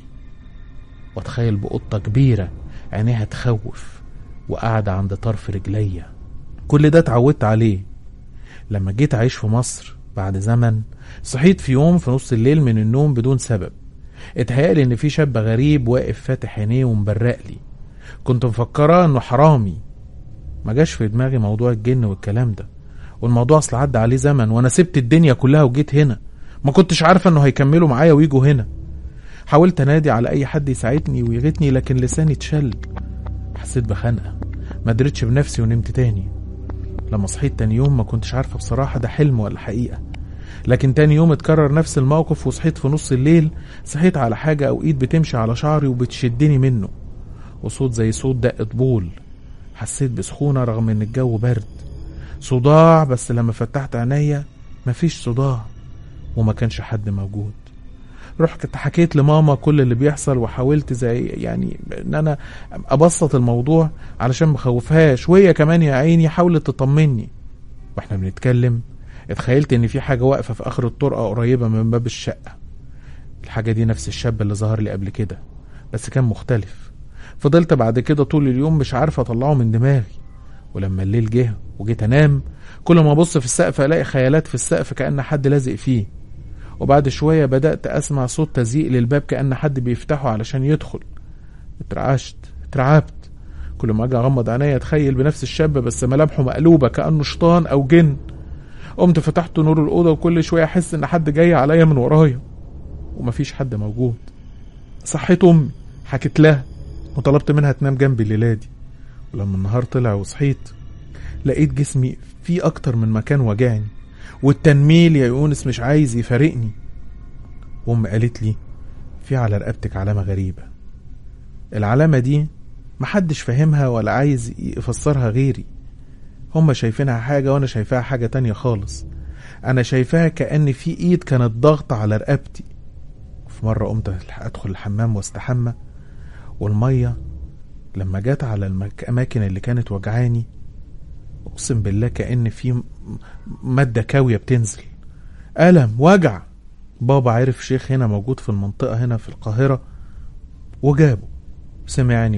واتخيل بقطة كبيرة عينيها تخوف وقاعدة عند طرف رجليا كل ده اتعودت عليه لما جيت أعيش في مصر بعد زمن صحيت في يوم في نص الليل من النوم بدون سبب اتهيألي إن في شاب غريب واقف فاتح عينيه ومبرق لي كنت مفكرة إنه حرامي ما جاش في دماغي موضوع الجن والكلام ده والموضوع أصل عدى عليه زمن وأنا سبت الدنيا كلها وجيت هنا ما كنتش عارفة إنه هيكملوا معايا ويجوا هنا حاولت انادي على اي حد يساعدني ويغتني لكن لساني اتشل حسيت بخنقه ما قدرتش بنفسي ونمت تاني لما صحيت تاني يوم ما كنتش عارفه بصراحه ده حلم ولا حقيقه لكن تاني يوم اتكرر نفس الموقف وصحيت في نص الليل صحيت على حاجه او ايد بتمشي على شعري وبتشدني منه وصوت زي صوت دق طبول حسيت بسخونه رغم ان الجو برد صداع بس لما فتحت عينيا مفيش صداع وما كانش حد موجود رحت حكيت لماما كل اللي بيحصل وحاولت زي يعني ان انا ابسط الموضوع علشان مخوفهاش وهي كمان يا عيني حاولت تطمني واحنا بنتكلم اتخيلت ان في حاجه واقفه في اخر الطرقه قريبه من باب الشقه الحاجه دي نفس الشاب اللي ظهر لي قبل كده بس كان مختلف فضلت بعد كده طول اليوم مش عارف اطلعه من دماغي ولما الليل جه وجيت انام كل ما ابص في السقف الاقي خيالات في السقف كان حد لازق فيه وبعد شوية بدأت أسمع صوت تزيق للباب كأن حد بيفتحه علشان يدخل اترعشت اترعبت كل ما أجي أغمض عينيا أتخيل بنفس الشاب بس ملامحه مقلوبة كأنه شيطان أو جن قمت فتحت نور الأوضة وكل شوية أحس إن حد جاي عليا من ورايا ومفيش حد موجود صحيت أمي حكيت لها وطلبت منها تنام جنبي الليلة دي ولما النهار طلع وصحيت لقيت جسمي فيه أكتر من مكان وجعني والتنميل يا يونس مش عايز يفارقني وأم قالت لي في على رقبتك علامة غريبة العلامة دي محدش فاهمها ولا عايز يفسرها غيري هما شايفينها حاجة وأنا شايفاها حاجة تانية خالص أنا شايفاها كأن في إيد كانت ضاغطة على رقبتي في مرة قمت أدخل الحمام واستحمى والمية لما جت على الأماكن اللي كانت وجعاني أقسم بالله كأن في مادة كاوية بتنزل ألم وجع بابا عرف شيخ هنا موجود في المنطقة هنا في القاهرة وجابه سمعني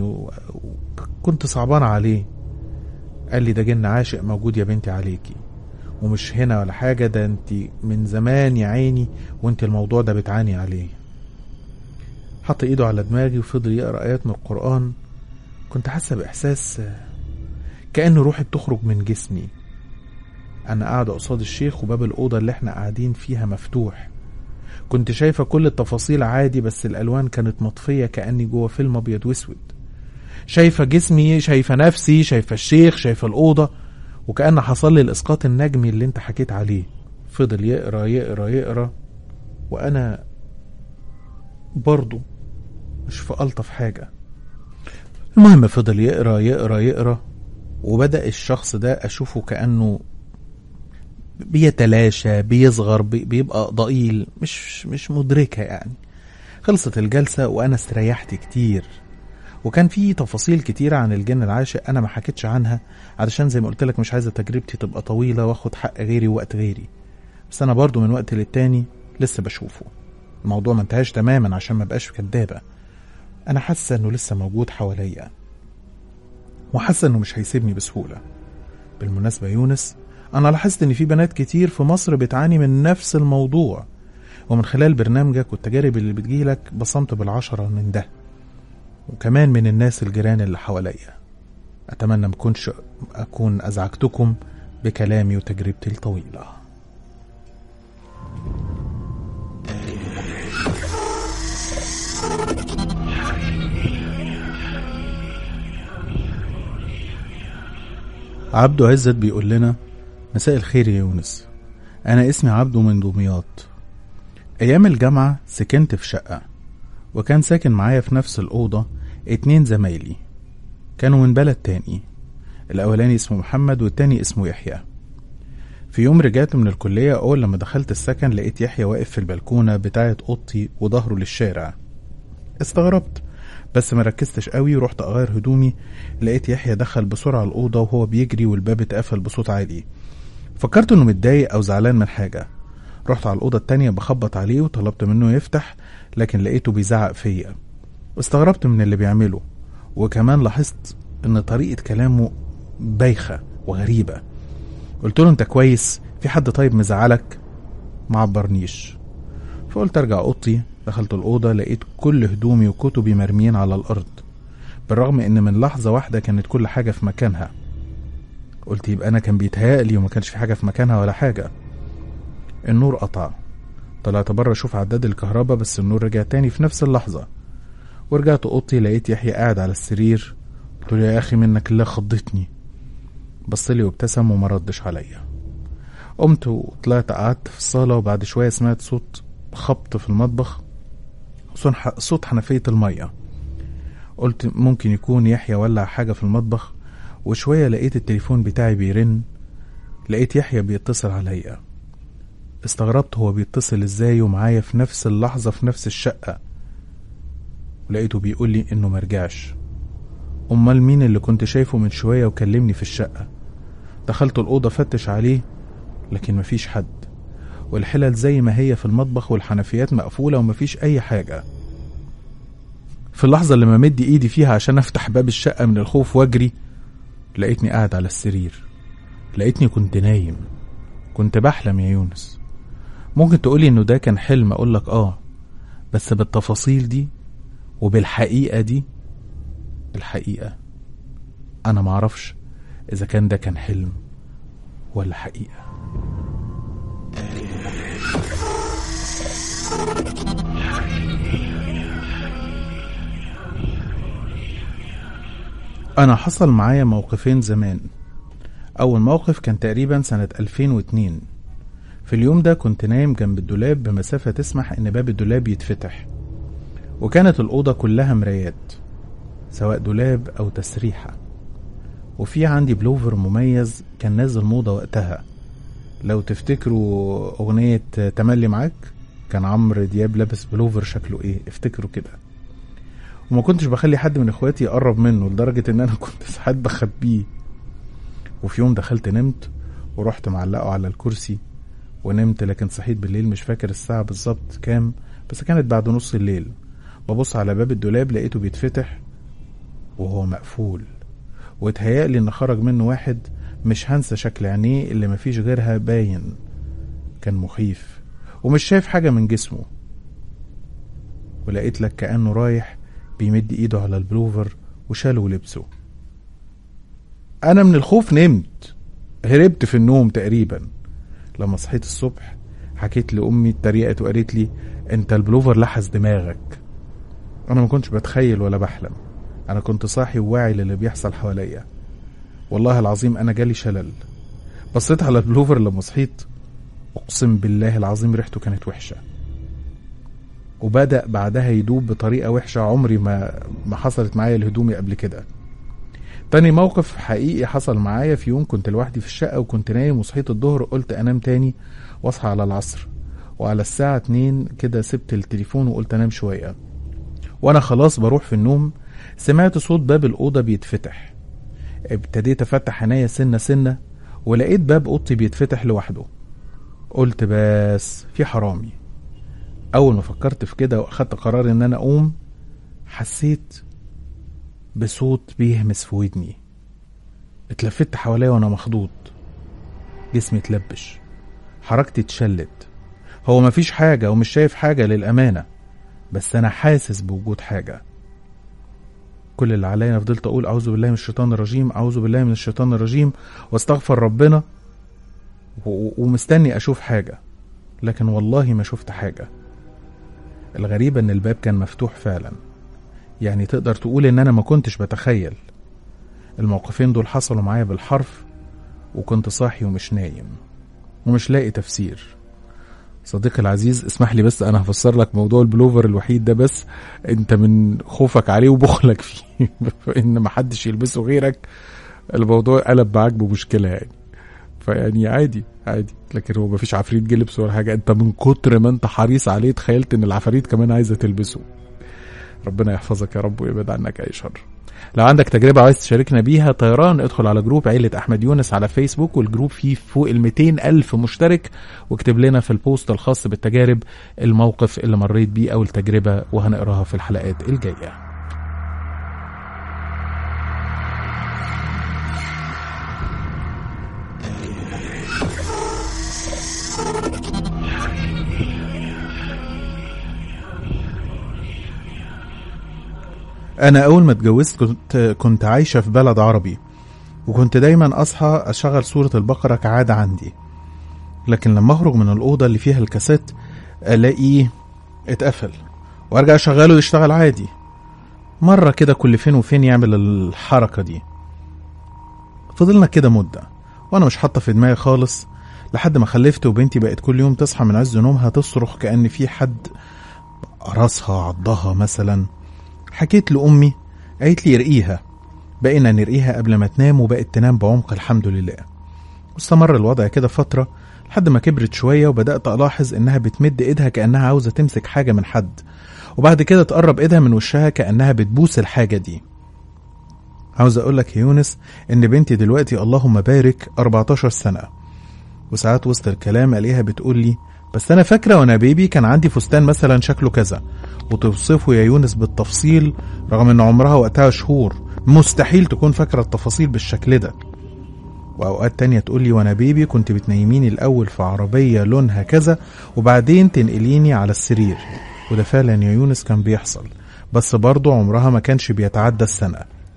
وكنت صعبان عليه قال لي ده جن عاشق موجود يا بنتي عليكي ومش هنا ولا حاجة ده انت من زمان يا عيني وانت الموضوع ده بتعاني عليه حط ايده على دماغي وفضل يقرا ايات من القرآن كنت حاسة بإحساس كأن روحي بتخرج من جسمي أنا قاعدة قصاد الشيخ وباب الأوضة اللي احنا قاعدين فيها مفتوح كنت شايفة كل التفاصيل عادي بس الألوان كانت مطفية كأني جوه فيلم أبيض وأسود شايفة جسمي شايفة نفسي شايفة الشيخ شايفة الأوضة وكأن حصل لي الإسقاط النجمي اللي انت حكيت عليه فضل يقرا يقرا يقرا وأنا برضه مش في ألطف حاجة المهم فضل يقرا يقرا يقرا وبدأ الشخص ده أشوفه كأنه بيتلاشى بيصغر بي- بيبقى ضئيل مش مش مدركة يعني خلصت الجلسة وأنا استريحت كتير وكان في تفاصيل كتيرة عن الجن العاشق أنا ما حكيتش عنها علشان زي ما قلت لك مش عايزة تجربتي تبقى طويلة واخد حق غيري ووقت غيري بس أنا برضو من وقت للتاني لسه بشوفه الموضوع ما انتهاش تماما عشان ما بقاش كدابة أنا حاسة إنه لسه موجود حواليا وحاسة إنه مش هيسيبني بسهولة بالمناسبة يونس أنا لاحظت إن في بنات كتير في مصر بتعاني من نفس الموضوع ومن خلال برنامجك والتجارب اللي بتجيلك بصمت بالعشرة من ده وكمان من الناس الجيران اللي حواليا أتمنى مكونش أكون أزعجتكم بكلامي وتجربتي الطويلة عبدو عزت بيقول لنا مساء الخير يا يونس أنا اسمي عبدو من دمياط أيام الجامعة سكنت في شقة وكان ساكن معايا في نفس الأوضة اتنين زمايلي كانوا من بلد تاني الأولاني اسمه محمد والتاني اسمه يحيى في يوم رجعت من الكلية أول لما دخلت السكن لقيت يحيى واقف في البلكونة بتاعة أوضتي وظهره للشارع استغربت بس ما ركزتش قوي ورحت أغير هدومي لقيت يحيى دخل بسرعة الأوضة وهو بيجري والباب اتقفل بصوت عالي فكرت إنه متضايق أو زعلان من حاجة رحت على الأوضة التانية بخبط عليه وطلبت منه يفتح لكن لقيته بيزعق فيا واستغربت من اللي بيعمله وكمان لاحظت إن طريقة كلامه بايخة وغريبة قلت له أنت كويس في حد طيب مزعلك ما عبرنيش فقلت أرجع أوضتي دخلت الأوضة لقيت كل هدومي وكتبي مرميين على الأرض بالرغم إن من لحظة واحدة كانت كل حاجة في مكانها قلت يبقى أنا كان بيتهيألي وما كانش في حاجة في مكانها ولا حاجة النور قطع طلعت بره اشوف عداد الكهرباء بس النور رجع تاني في نفس اللحظة ورجعت اوضتي لقيت يحيى قاعد على السرير قلت له يا اخي منك الله خضتني بصلي وابتسم وما ردش عليا قمت وطلعت قعدت في الصالة وبعد شوية سمعت صوت خبط في المطبخ صنح- صوت حنفية المية قلت ممكن يكون يحيى ولع حاجة في المطبخ وشوية لقيت التليفون بتاعي بيرن لقيت يحيى بيتصل عليا استغربت هو بيتصل ازاي ومعايا في نفس اللحظة في نفس الشقة ولقيته بيقول لي انه مرجعش امال مين اللي كنت شايفه من شوية وكلمني في الشقة دخلت الأوضة فتش عليه لكن مفيش حد والحلل زي ما هي في المطبخ والحنفيات مقفولة ومفيش أي حاجة في اللحظة اللي ممد إيدي فيها عشان أفتح باب الشقة من الخوف وأجري لقيتني قاعد على السرير لقيتني كنت نايم كنت بحلم يا يونس ممكن تقولي انه ده كان حلم اقولك اه بس بالتفاصيل دي وبالحقيقة دي الحقيقة انا معرفش اذا كان ده كان حلم ولا حقيقة انا حصل معايا موقفين زمان اول موقف كان تقريبا سنة 2002 في اليوم ده كنت نايم جنب الدولاب بمسافة تسمح إن باب الدولاب يتفتح وكانت الأوضة كلها مرايات سواء دولاب أو تسريحة وفي عندي بلوفر مميز كان نازل موضة وقتها لو تفتكروا أغنية تملي معاك كان عمرو دياب لابس بلوفر شكله إيه افتكروا كده وما كنتش بخلي حد من اخواتي يقرب منه لدرجة ان انا كنت ساعات بخبيه وفي يوم دخلت نمت ورحت معلقه على الكرسي ونمت لكن صحيت بالليل مش فاكر الساعة بالظبط كام بس كانت بعد نص الليل ببص على باب الدولاب لقيته بيتفتح وهو مقفول واتهيألي ان خرج منه واحد مش هنسى شكل عينيه اللي مفيش غيرها باين كان مخيف ومش شايف حاجة من جسمه ولقيت لك كأنه رايح بيمد ايده على البلوفر وشاله ولبسه انا من الخوف نمت هربت في النوم تقريبا لما صحيت الصبح حكيت لامي اتريقت وقالت لي انت البلوفر لحس دماغك انا ما كنتش بتخيل ولا بحلم انا كنت صاحي وواعي للي بيحصل حواليا والله العظيم انا جالي شلل بصيت على البلوفر لما صحيت اقسم بالله العظيم ريحته كانت وحشه وبدأ بعدها يدوب بطريقة وحشة عمري ما ما حصلت معايا لهدومي قبل كده تاني موقف حقيقي حصل معايا في يوم كنت لوحدي في الشقة وكنت نايم وصحيت الظهر قلت أنام تاني واصحى على العصر وعلى الساعة اتنين كده سبت التليفون وقلت أنام شوية وأنا خلاص بروح في النوم سمعت صوت باب الأوضة بيتفتح ابتديت أفتح عينيا سنة سنة ولقيت باب أوضتي بيتفتح لوحده قلت بس في حرامي أول ما فكرت في كده وأخدت قرار إن أنا أقوم حسيت بصوت بيهمس في ودني اتلفت حواليا وأنا مخضوض جسمي اتلبش حركتي اتشلت هو مفيش حاجة ومش شايف حاجة للأمانة بس أنا حاسس بوجود حاجة كل اللي عليا فضلت أقول أعوذ بالله من الشيطان الرجيم أعوذ بالله من الشيطان الرجيم واستغفر ربنا و- ومستني أشوف حاجة لكن والله ما شفت حاجة الغريبة إن الباب كان مفتوح فعلا يعني تقدر تقول إن أنا ما كنتش بتخيل الموقفين دول حصلوا معايا بالحرف وكنت صاحي ومش نايم ومش لاقي تفسير صديقي العزيز اسمح لي بس انا هفسر لك موضوع البلوفر الوحيد ده بس انت من خوفك عليه وبخلك فيه فان ما حدش يلبسه غيرك الموضوع قلب معاك بمشكله يعني فيعني عادي عادي لكن هو مفيش عفريت جه لبسه ولا حاجه انت من كتر ما انت حريص عليه تخيلت ان العفاريت كمان عايزه تلبسه ربنا يحفظك يا رب ويبعد عنك اي شر لو عندك تجربة عايز تشاركنا بيها طيران ادخل على جروب عيلة أحمد يونس على فيسبوك والجروب فيه فوق ال 200 ألف مشترك واكتب لنا في البوست الخاص بالتجارب الموقف اللي مريت بيه أو التجربة وهنقراها في الحلقات الجاية أنا أول ما اتجوزت كنت كنت عايشة في بلد عربي وكنت دايما أصحى أشغل سورة البقرة كعادة عندي لكن لما أخرج من الأوضة اللي فيها الكاسيت ألاقيه اتقفل وأرجع أشغله يشتغل عادي مرة كده كل فين وفين يعمل الحركة دي فضلنا كده مدة وأنا مش حاطة في دماغي خالص لحد ما خلفت وبنتي بقت كل يوم تصحى من عز نومها تصرخ كأن في حد راسها عضها مثلا حكيت لأمي قالت لي ارقيها بقينا نرقيها قبل ما تنام وبقت تنام بعمق الحمد لله واستمر الوضع كده فترة لحد ما كبرت شوية وبدأت ألاحظ إنها بتمد إيدها كأنها عاوزة تمسك حاجة من حد وبعد كده تقرب إيدها من وشها كأنها بتبوس الحاجة دي عاوز أقول لك يا يونس إن بنتي دلوقتي اللهم بارك 14 سنة وساعات وسط الكلام ألاقيها بتقول لي بس أنا فاكرة وأنا بيبي كان عندي فستان مثلا شكله كذا وتوصفه يا يونس بالتفصيل رغم ان عمرها وقتها شهور مستحيل تكون فاكرة التفاصيل بالشكل ده وأوقات تانية تقول لي وأنا بيبي كنت بتنيميني الأول في عربية لونها كذا وبعدين تنقليني على السرير وده فعلا يا يونس كان بيحصل بس برضه عمرها ما كانش بيتعدى السنة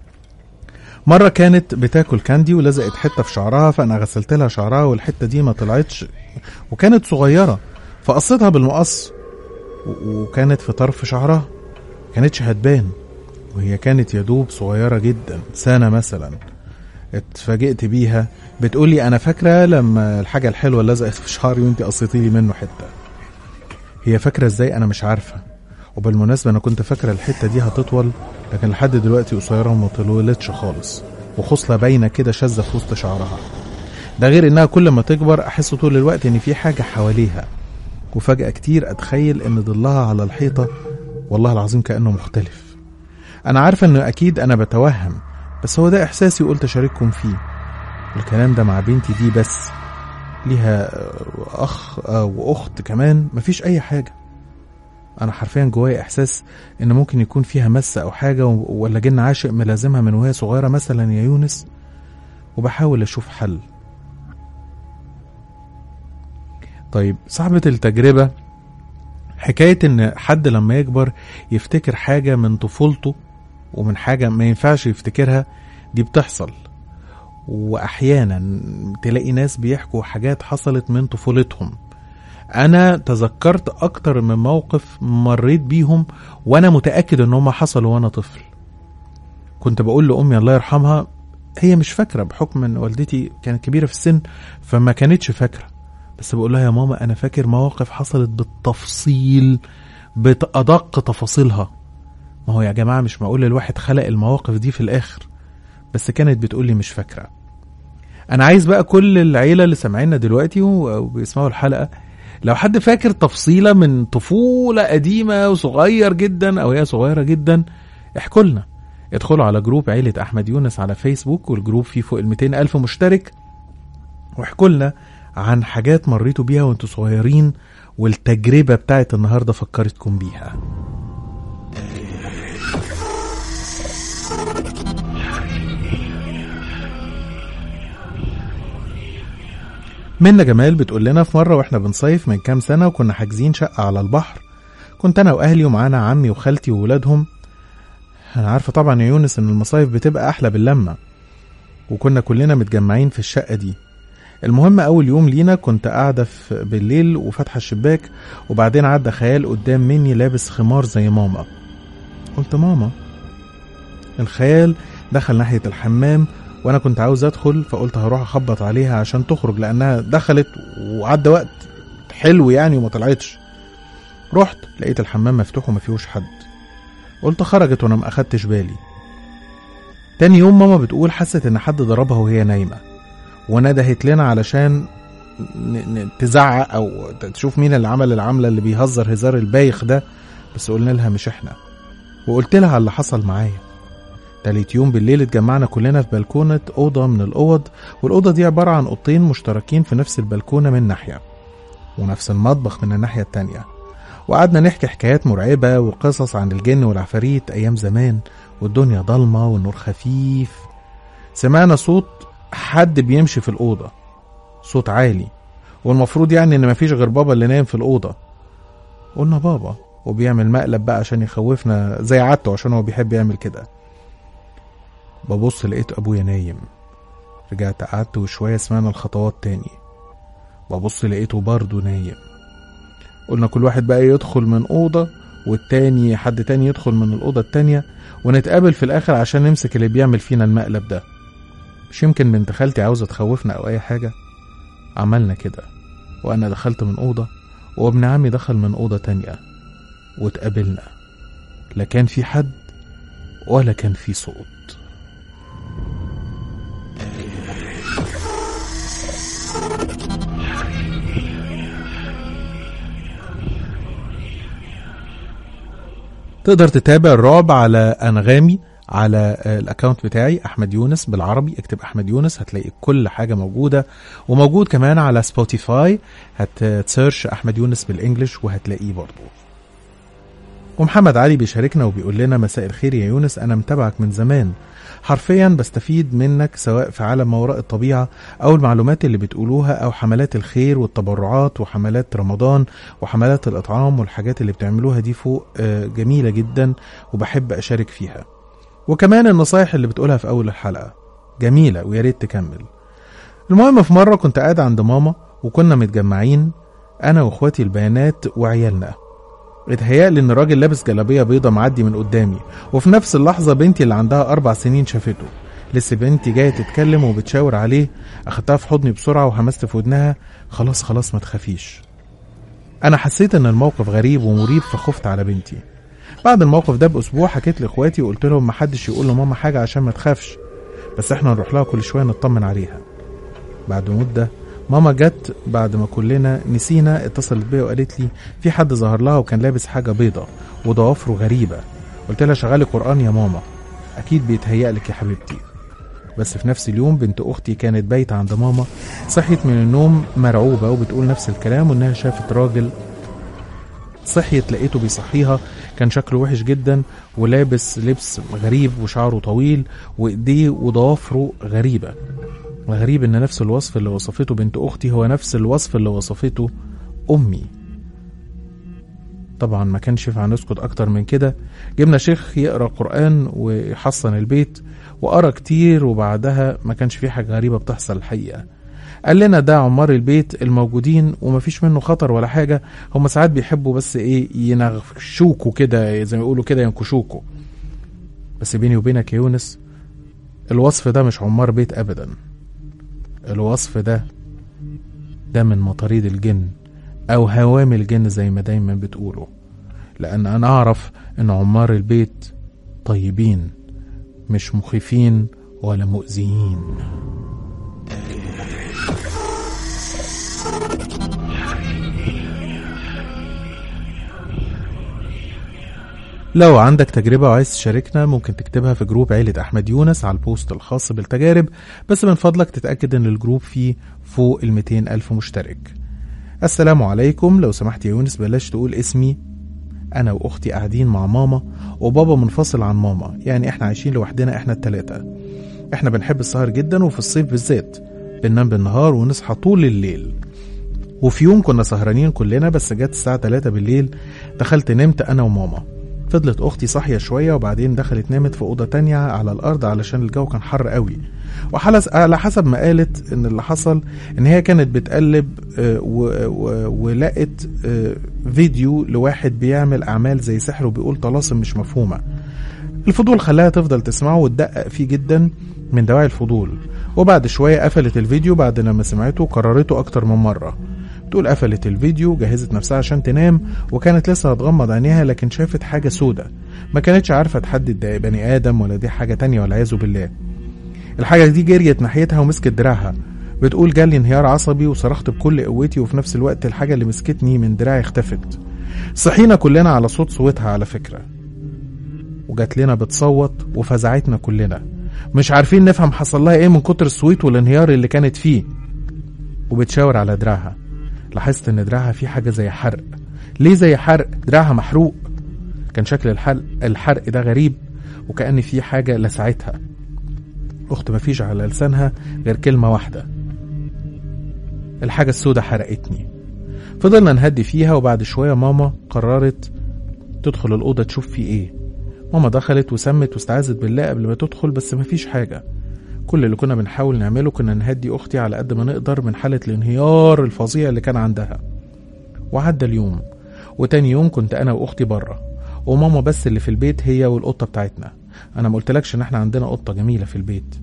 مرة كانت بتاكل كاندي ولزقت حتة في شعرها فأنا غسلت لها شعرها والحتة دي ما طلعتش وكانت صغيرة فقصيتها بالمقص و- وكانت في طرف شعرها كانتش هتبان وهي كانت يدوب صغيرة جدا سنة مثلا اتفاجئت بيها بتقولي انا فاكرة لما الحاجة الحلوة اللي لزقت في شعري وانت قصيتي لي منه حتة هي فاكرة ازاي انا مش عارفة وبالمناسبة انا كنت فاكرة الحتة دي هتطول لكن لحد دلوقتي قصيرة وما طولتش خالص وخصلة باينة كده شاذة في وسط شعرها ده غير انها كل ما تكبر احس طول الوقت ان في حاجة حواليها وفجأة كتير اتخيل ان ظلها على الحيطة والله العظيم كأنه مختلف انا عارفة انه اكيد انا بتوهم بس هو ده احساسي وقلت اشارككم فيه الكلام ده مع بنتي دي بس ليها اخ واخت كمان مفيش اي حاجة انا حرفيا جوايا احساس ان ممكن يكون فيها مس او حاجة ولا جن عاشق ملازمها من وهي صغيرة مثلا يا يونس وبحاول اشوف حل طيب صاحبة التجربة حكاية ان حد لما يكبر يفتكر حاجة من طفولته ومن حاجة ما ينفعش يفتكرها دي بتحصل واحيانا تلاقي ناس بيحكوا حاجات حصلت من طفولتهم انا تذكرت اكتر من موقف مريت بيهم وانا متاكد ان هم حصلوا وانا طفل كنت بقول لامي الله يرحمها هي مش فاكره بحكم ان والدتي كانت كبيره في السن فما كانتش فاكره بس بقول لها يا ماما انا فاكر مواقف حصلت بالتفصيل بأدق تفاصيلها ما هو يا جماعة مش معقول الواحد خلق المواقف دي في الآخر بس كانت بتقولي مش فاكرة أنا عايز بقى كل العيلة اللي سامعينا دلوقتي وبيسمعوا الحلقة لو حد فاكر تفصيلة من طفولة قديمة وصغير جدا أو هي صغيرة جدا احكوا لنا ادخلوا على جروب عيلة أحمد يونس على فيسبوك والجروب فيه فوق ال 200 ألف مشترك واحكوا لنا عن حاجات مريتوا بيها وانتوا صغيرين والتجربة بتاعت النهاردة فكرتكم بيها منا جمال بتقول لنا في مرة واحنا بنصيف من كام سنة وكنا حاجزين شقة على البحر كنت أنا وأهلي ومعانا عمي وخالتي وولادهم أنا عارفة طبعا يا يونس إن المصايف بتبقى أحلى باللمة وكنا كلنا متجمعين في الشقة دي المهم أول يوم لينا كنت قاعدة في بالليل وفاتحة الشباك وبعدين عدى خيال قدام مني لابس خمار زي ماما قلت ماما الخيال دخل ناحية الحمام وانا كنت عاوز ادخل فقلت هروح اخبط عليها عشان تخرج لانها دخلت وعدى وقت حلو يعني وما طلعتش رحت لقيت الحمام مفتوح وما فيهوش حد قلت خرجت وانا ما اخدتش بالي تاني يوم ماما بتقول حست ان حد ضربها وهي نايمه وندهت لنا علشان ن- ن- تزعق او تشوف مين اللي عمل العمله اللي بيهزر هزار البايخ ده بس قلنا لها مش احنا وقلت لها على اللي حصل معايا تالت يوم بالليل اتجمعنا كلنا في بلكونة أوضة من الأوض والأوضة دي عبارة عن أوضتين مشتركين في نفس البلكونة من ناحية ونفس المطبخ من الناحية التانية وقعدنا نحكي حكايات مرعبة وقصص عن الجن والعفاريت أيام زمان والدنيا ضلمة والنور خفيف سمعنا صوت حد بيمشي في الأوضة صوت عالي والمفروض يعني إن مفيش غير بابا اللي نايم في الأوضة قلنا بابا وبيعمل مقلب بقى عشان يخوفنا زي عادته عشان هو بيحب يعمل كده ببص لقيت أبويا نايم رجعت قعدت وشوية سمعنا الخطوات تاني ببص لقيته برضه نايم قلنا كل واحد بقى يدخل من أوضة والتاني حد تاني يدخل من الأوضة التانية ونتقابل في الآخر عشان نمسك اللي بيعمل فينا المقلب ده مش يمكن بنت خالتي عاوزة تخوفنا أو أي حاجة عملنا كده وأنا دخلت من أوضة وابن عمي دخل من أوضة تانية واتقابلنا لا كان في حد ولا كان في صوت تقدر تتابع الرعب على انغامي على الاكونت بتاعي احمد يونس بالعربي اكتب احمد يونس هتلاقي كل حاجه موجوده وموجود كمان على سبوتيفاي هتسيرش احمد يونس بالانجلش وهتلاقيه برضه ومحمد علي بيشاركنا وبيقول لنا مساء الخير يا يونس انا متابعك من زمان حرفيا بستفيد منك سواء في عالم ما وراء الطبيعة أو المعلومات اللي بتقولوها أو حملات الخير والتبرعات وحملات رمضان وحملات الإطعام والحاجات اللي بتعملوها دي فوق آه، جميلة جدا وبحب أشارك فيها وكمان النصايح اللي بتقولها في أول الحلقة جميلة ويا ريت تكمل المهم في مرة كنت قاعد عند ماما وكنا متجمعين أنا وإخواتي البيانات وعيالنا اتهيألي إن راجل لابس جلابية بيضة معدي من قدامي وفي نفس اللحظة بنتي اللي عندها أربع سنين شافته لسه بنتي جاية تتكلم وبتشاور عليه أخدتها في حضني بسرعة وهمست في ودنها خلاص خلاص ما تخافيش أنا حسيت إن الموقف غريب ومريب فخفت على بنتي بعد الموقف ده بأسبوع حكيت لإخواتي وقلت لهم محدش يقول لماما حاجة عشان ما تخافش بس إحنا نروح لها كل شوية نطمن عليها بعد مدة ماما جت بعد ما كلنا نسينا اتصلت بيا وقالت لي في حد ظهر لها وكان لابس حاجة بيضة وضوافره غريبة قلت لها شغالي قرآن يا ماما أكيد بيتهيألك يا حبيبتي بس في نفس اليوم بنت أختي كانت بايتة عند ماما صحيت من النوم مرعوبة وبتقول نفس الكلام وإنها شافت راجل صحيت لقيته بيصحيها كان شكله وحش جدا ولابس لبس غريب وشعره طويل وإيديه وضوافره غريبة الغريب ان نفس الوصف اللي وصفته بنت اختي هو نفس الوصف اللي وصفته امي طبعا ما كانش ينفع نسكت اكتر من كده جبنا شيخ يقرا قران ويحصن البيت وقرا كتير وبعدها ما كانش في حاجه غريبه بتحصل الحقيقه قال لنا ده عمار البيت الموجودين ومفيش منه خطر ولا حاجه هم ساعات بيحبوا بس ايه ينغشوكوا كده زي ما يقولوا كده ينكشوكوا بس بيني وبينك يا يونس الوصف ده مش عمار بيت ابدا الوصف ده ده من مطاريد الجن او هوام الجن زي ما دايما بتقولوا لأن أنا أعرف إن عمار البيت طيبين مش مخيفين ولا مؤذيين لو عندك تجربة وعايز تشاركنا ممكن تكتبها في جروب عيلة أحمد يونس على البوست الخاص بالتجارب بس من فضلك تتأكد إن الجروب فيه فوق ال 200 ألف مشترك السلام عليكم لو سمحت يا يونس بلاش تقول اسمي أنا وأختي قاعدين مع ماما وبابا منفصل عن ماما يعني إحنا عايشين لوحدنا إحنا التلاتة إحنا بنحب السهر جدا وفي الصيف بالذات بننام بالنهار ونصحى طول الليل وفي يوم كنا سهرانين كلنا بس جت الساعة 3 بالليل دخلت نمت أنا وماما فضلت أختي صاحية شوية وبعدين دخلت نامت في أوضة تانية على الأرض علشان الجو كان حر قوي وحلس على حسب ما قالت إن اللي حصل إن هي كانت بتقلب آه، و- و- ولقت آه، فيديو لواحد بيعمل أعمال زي سحر وبيقول طلاسم مش مفهومة الفضول خلاها تفضل تسمعه وتدقق فيه جدا من دواعي الفضول وبعد شوية قفلت الفيديو بعد لما سمعته وكررته أكتر من مرة تقول قفلت الفيديو جهزت نفسها عشان تنام وكانت لسه هتغمض عينيها لكن شافت حاجة سودة ما كانتش عارفة تحدد ده بني آدم ولا دي حاجة تانية والعياذ بالله الحاجة دي جريت ناحيتها ومسكت دراعها بتقول جالي انهيار عصبي وصرخت بكل قوتي وفي نفس الوقت الحاجة اللي مسكتني من دراعي اختفت صحينا كلنا على صوت صوتها على فكرة وجات لنا بتصوت وفزعتنا كلنا مش عارفين نفهم حصل لها ايه من كتر الصويت والانهيار اللي كانت فيه وبتشاور على دراعها لاحظت ان دراعها فيه حاجه زي حرق ليه زي حرق دراعها محروق كان شكل الحرق الحرق ده غريب وكأن في حاجه لسعتها اخت مفيش على لسانها غير كلمه واحده الحاجه السوداء حرقتني فضلنا نهدي فيها وبعد شويه ماما قررت تدخل الاوضه تشوف في ايه ماما دخلت وسمت واستعاذت بالله قبل ما تدخل بس مفيش حاجه كل اللي كنا بنحاول نعمله كنا نهدي اختي على قد ما نقدر من حاله الانهيار الفظيع اللي كان عندها وعدى اليوم وتاني يوم كنت انا واختي بره وماما بس اللي في البيت هي والقطه بتاعتنا انا ما قلتلكش ان احنا عندنا قطه جميله في البيت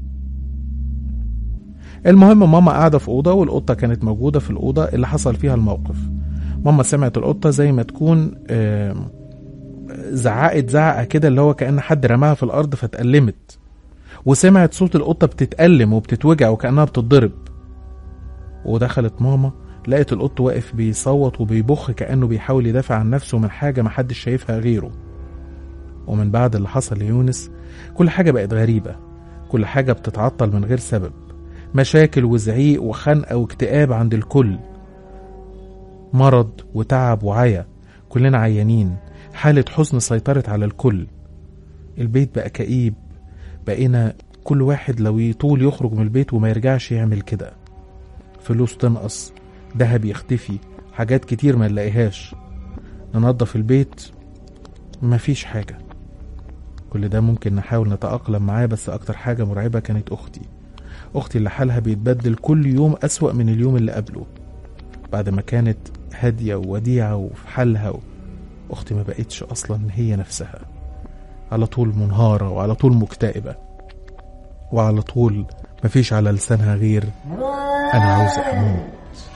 المهم ماما قاعده في اوضه والقطه كانت موجوده في الاوضه اللي حصل فيها الموقف ماما سمعت القطه زي ما تكون آم، زعقت زعقه كده اللي هو كأن حد رماها في الارض فاتألمت وسمعت صوت القطة بتتألم وبتتوجع وكأنها بتتضرب ودخلت ماما لقت القط واقف بيصوت وبيبخ كأنه بيحاول يدافع عن نفسه من حاجة محدش شايفها غيره ومن بعد اللي حصل ليونس كل حاجة بقت غريبة كل حاجة بتتعطل من غير سبب مشاكل وزعيق وخنقة واكتئاب عند الكل مرض وتعب وعيا كلنا عيانين حالة حزن سيطرت على الكل البيت بقى كئيب بقينا كل واحد لو يطول يخرج من البيت وما يرجعش يعمل كده فلوس تنقص دهب يختفي حاجات كتير ما نلاقيهاش ننظف البيت مفيش حاجة كل ده ممكن نحاول نتأقلم معاه بس أكتر حاجة مرعبة كانت أختي أختي اللي حالها بيتبدل كل يوم أسوأ من اليوم اللي قبله بعد ما كانت هادية ووديعة وفي حالها و... أختي ما بقتش أصلا هي نفسها على طول منهارة وعلى طول مكتئبة وعلى طول مفيش على لسانها غير أنا عاوزة أموت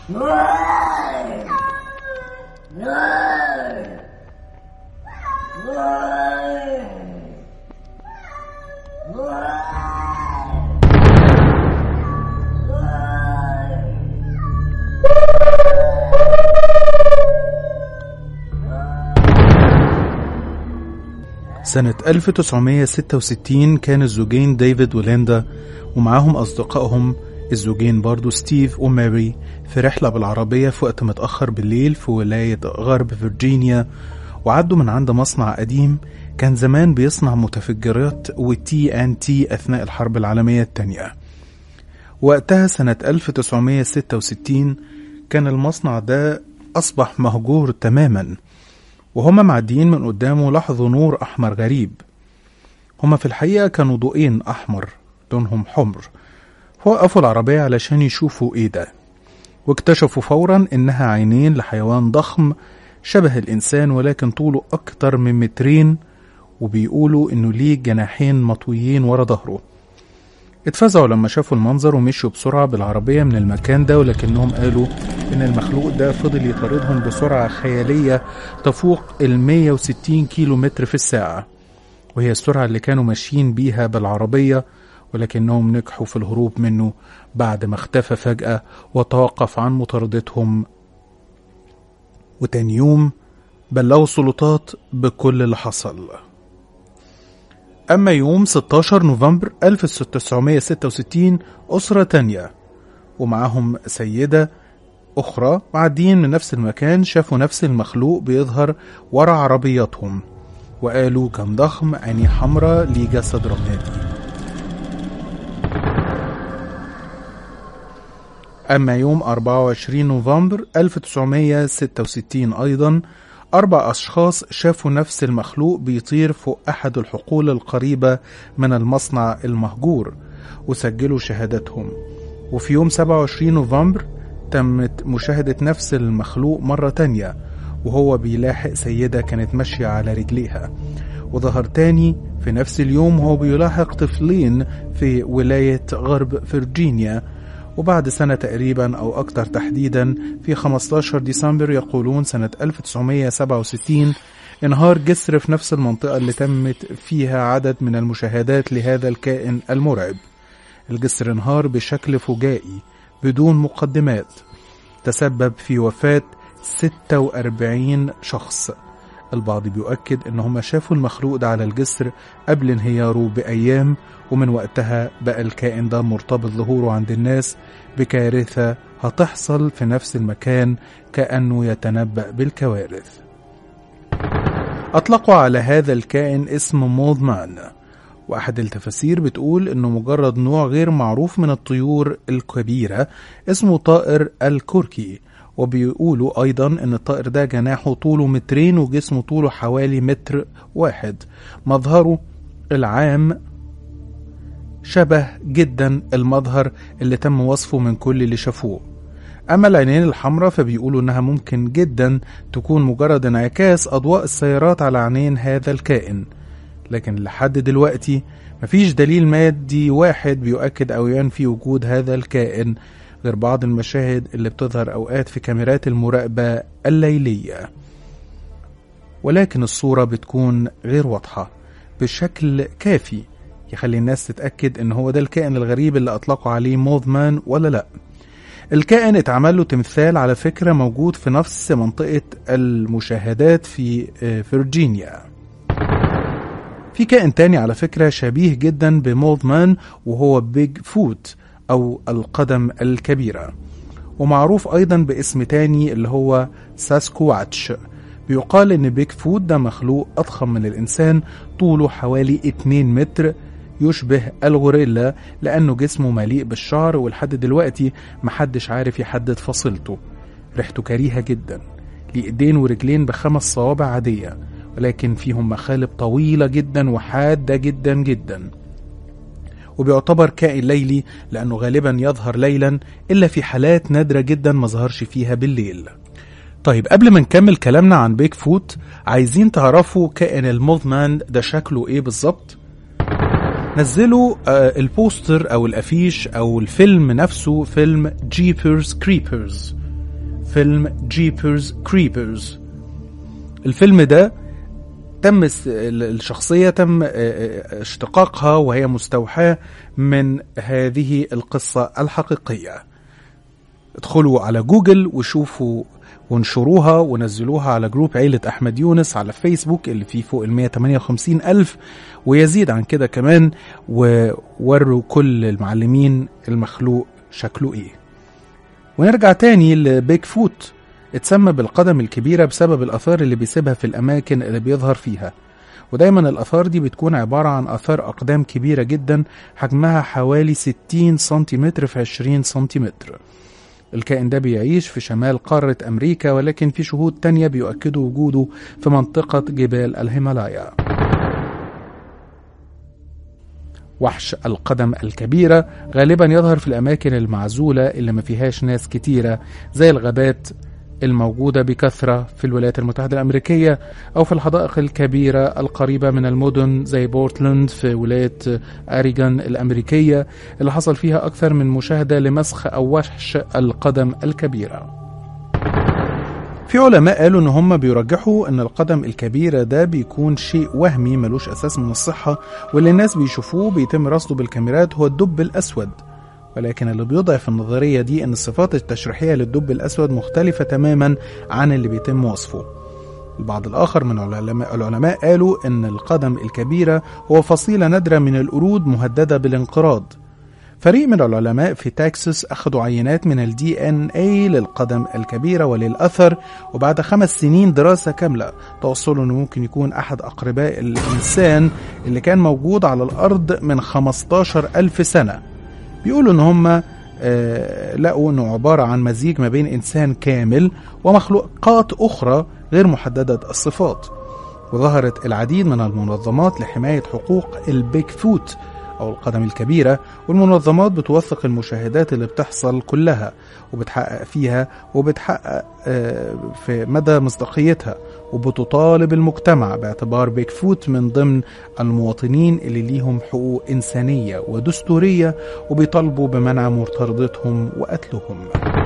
سنة 1966 كان الزوجين ديفيد وليندا ومعاهم أصدقائهم الزوجين برضو ستيف وماري في رحلة بالعربية في وقت متأخر بالليل في ولاية غرب فرجينيا وعدوا من عند مصنع قديم كان زمان بيصنع متفجرات والتي ان تي أثناء الحرب العالمية الثانية وقتها سنة 1966 كان المصنع ده أصبح مهجور تماما وهما معديين من قدامه لاحظوا نور أحمر غريب هما في الحقيقة كانوا ضوئين أحمر لونهم حمر وقفوا العربية علشان يشوفوا إيه ده واكتشفوا فورا إنها عينين لحيوان ضخم شبه الإنسان ولكن طوله أكتر من مترين وبيقولوا إنه ليه جناحين مطويين ورا ظهره اتفزعوا لما شافوا المنظر ومشوا بسرعة بالعربية من المكان ده ولكنهم قالوا إن المخلوق ده فضل يطاردهم بسرعة خيالية تفوق ال 160 كيلو متر في الساعة وهي السرعة اللي كانوا ماشيين بيها بالعربية ولكنهم نجحوا في الهروب منه بعد ما اختفى فجأة وتوقف عن مطاردتهم وتاني يوم بلغوا السلطات بكل اللي حصل أما يوم 16 نوفمبر 1966 أسرة تانية ومعاهم سيدة أخرى معديين من نفس المكان شافوا نفس المخلوق بيظهر ورا عربياتهم وقالوا كان ضخم عينيه حمراء ليه جسد رمادي أما يوم 24 نوفمبر 1966 أيضا أربع أشخاص شافوا نفس المخلوق بيطير فوق أحد الحقول القريبة من المصنع المهجور وسجلوا شهادتهم وفي يوم 27 نوفمبر تمت مشاهدة نفس المخلوق مرة تانية وهو بيلاحق سيدة كانت ماشية على رجليها وظهر تاني في نفس اليوم وهو بيلاحق طفلين في ولاية غرب فرجينيا وبعد سنة تقريبا أو أكثر تحديدا في 15 ديسمبر يقولون سنة 1967 انهار جسر في نفس المنطقة اللي تمت فيها عدد من المشاهدات لهذا الكائن المرعب الجسر انهار بشكل فجائي بدون مقدمات تسبب في وفاة 46 شخص البعض بيؤكد ان هم شافوا المخلوق ده على الجسر قبل انهياره بايام ومن وقتها بقى الكائن ده مرتبط ظهوره عند الناس بكارثة هتحصل في نفس المكان كأنه يتنبأ بالكوارث أطلقوا على هذا الكائن اسم موذمان وأحد التفاسير بتقول إنه مجرد نوع غير معروف من الطيور الكبيرة اسمه طائر الكركي وبيقولوا أيضا إن الطائر ده جناحه طوله مترين وجسمه طوله حوالي متر واحد مظهره العام شبه جدا المظهر اللي تم وصفه من كل اللي شافوه أما العينين الحمراء فبيقولوا إنها ممكن جدا تكون مجرد انعكاس أضواء السيارات على عينين هذا الكائن لكن لحد دلوقتي مفيش دليل مادي واحد بيؤكد أو ينفي وجود هذا الكائن غير بعض المشاهد اللي بتظهر أوقات في كاميرات المراقبة الليلية ولكن الصورة بتكون غير واضحة بشكل كافي يخلي الناس تتأكد إن هو ده الكائن الغريب اللي أطلقوا عليه موذمان ولا لأ الكائن اتعمل له تمثال على فكرة موجود في نفس منطقة المشاهدات في فرجينيا في كائن تاني على فكرة شبيه جدا بموذمان وهو بيج فوت أو القدم الكبيرة ومعروف أيضا باسم تاني اللي هو ساسكواتش بيقال إن بيج فوت ده مخلوق أضخم من الإنسان طوله حوالي 2 متر يشبه الغوريلا لأنه جسمه مليء بالشعر ولحد دلوقتي محدش عارف يحدد فصيلته ريحته كريهة جدا ليه ايدين ورجلين بخمس صوابع عادية ولكن فيهم مخالب طويلة جدا وحادة جدا جدا وبيعتبر كائن ليلي لأنه غالبا يظهر ليلا إلا في حالات نادرة جدا ما ظهرش فيها بالليل طيب قبل ما نكمل كلامنا عن بيك فوت عايزين تعرفوا كائن الموذمان ده شكله ايه بالظبط نزلوا آه البوستر او الافيش او الفيلم نفسه فيلم جيبرز كريبرز فيلم جيبرز كريبرز الفيلم ده تم الشخصية تم اشتقاقها وهي مستوحاة من هذه القصة الحقيقية ادخلوا على جوجل وشوفوا وانشروها ونزلوها على جروب عيلة أحمد يونس على فيسبوك اللي فيه فوق ال 158 ألف ويزيد عن كده كمان ووروا كل المعلمين المخلوق شكله إيه ونرجع تاني لبيك فوت اتسمى بالقدم الكبيرة بسبب الآثار اللي بيسيبها في الأماكن اللي بيظهر فيها ودايما الآثار دي بتكون عبارة عن آثار أقدام كبيرة جدا حجمها حوالي 60 سنتيمتر في 20 سنتيمتر الكائن ده بيعيش في شمال قارة أمريكا ولكن في شهود تانية بيؤكدوا وجوده في منطقة جبال الهيمالايا وحش القدم الكبيرة غالبا يظهر في الأماكن المعزولة اللي ما فيهاش ناس كتيرة زي الغابات الموجودة بكثرة في الولايات المتحدة الأمريكية أو في الحدائق الكبيرة القريبة من المدن زي بورتلاند في ولاية أريغون الأمريكية اللي حصل فيها أكثر من مشاهدة لمسخ أو وحش القدم الكبيرة في علماء قالوا ان هم بيرجحوا ان القدم الكبيره ده بيكون شيء وهمي ملوش اساس من الصحه واللي الناس بيشوفوه بيتم رصده بالكاميرات هو الدب الاسود ولكن اللي بيضعف النظريه دي ان الصفات التشريحيه للدب الاسود مختلفه تماما عن اللي بيتم وصفه البعض الآخر من العلماء, العلماء قالوا إن القدم الكبيرة هو فصيلة نادرة من القرود مهددة بالانقراض فريق من العلماء في تكساس أخذوا عينات من الدي ان اي للقدم الكبيرة وللأثر وبعد خمس سنين دراسة كاملة توصلوا أنه ممكن يكون أحد أقرباء الإنسان اللي كان موجود على الأرض من 15 ألف سنة بيقولوا أن هم آه لقوا أنه عبارة عن مزيج ما بين إنسان كامل ومخلوقات أخرى غير محددة الصفات وظهرت العديد من المنظمات لحماية حقوق البيك فوت أو القدم الكبيرة والمنظمات بتوثق المشاهدات اللي بتحصل كلها وبتحقق فيها وبتحقق في مدى مصداقيتها وبتطالب المجتمع باعتبار بيك فوت من ضمن المواطنين اللي ليهم حقوق إنسانية ودستورية وبيطالبوا بمنع مرتضتهم وقتلهم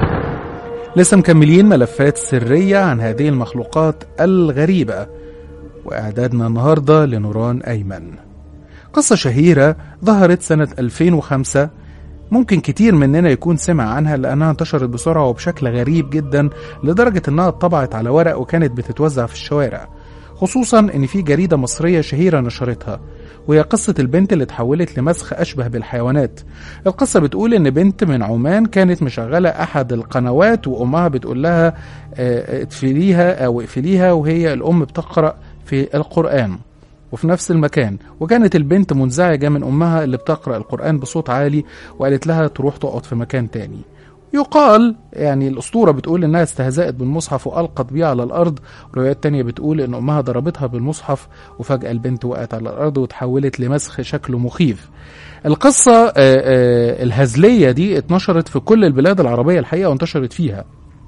لسه مكملين ملفات سرية عن هذه المخلوقات الغريبة وإعدادنا النهاردة لنوران أيمن قصة شهيرة ظهرت سنة 2005 ممكن كتير مننا يكون سمع عنها لأنها انتشرت بسرعة وبشكل غريب جدا لدرجة إنها اتطبعت على ورق وكانت بتتوزع في الشوارع خصوصا إن في جريدة مصرية شهيرة نشرتها وهي قصة البنت اللي اتحولت لمسخ أشبه بالحيوانات القصة بتقول إن بنت من عمان كانت مشغلة أحد القنوات وأمها بتقول لها اقفليها أو اقفليها وهي الأم بتقرأ في القرآن وفي نفس المكان وكانت البنت منزعجة من أمها اللي بتقرأ القرآن بصوت عالي وقالت لها تروح تقعد في مكان تاني يقال يعني الأسطورة بتقول إنها استهزأت بالمصحف وألقت بيه على الأرض روايات تانية بتقول إن أمها ضربتها بالمصحف وفجأة البنت وقعت على الأرض وتحولت لمسخ شكله مخيف القصة الهزلية دي اتنشرت في كل البلاد العربية الحقيقة وانتشرت فيها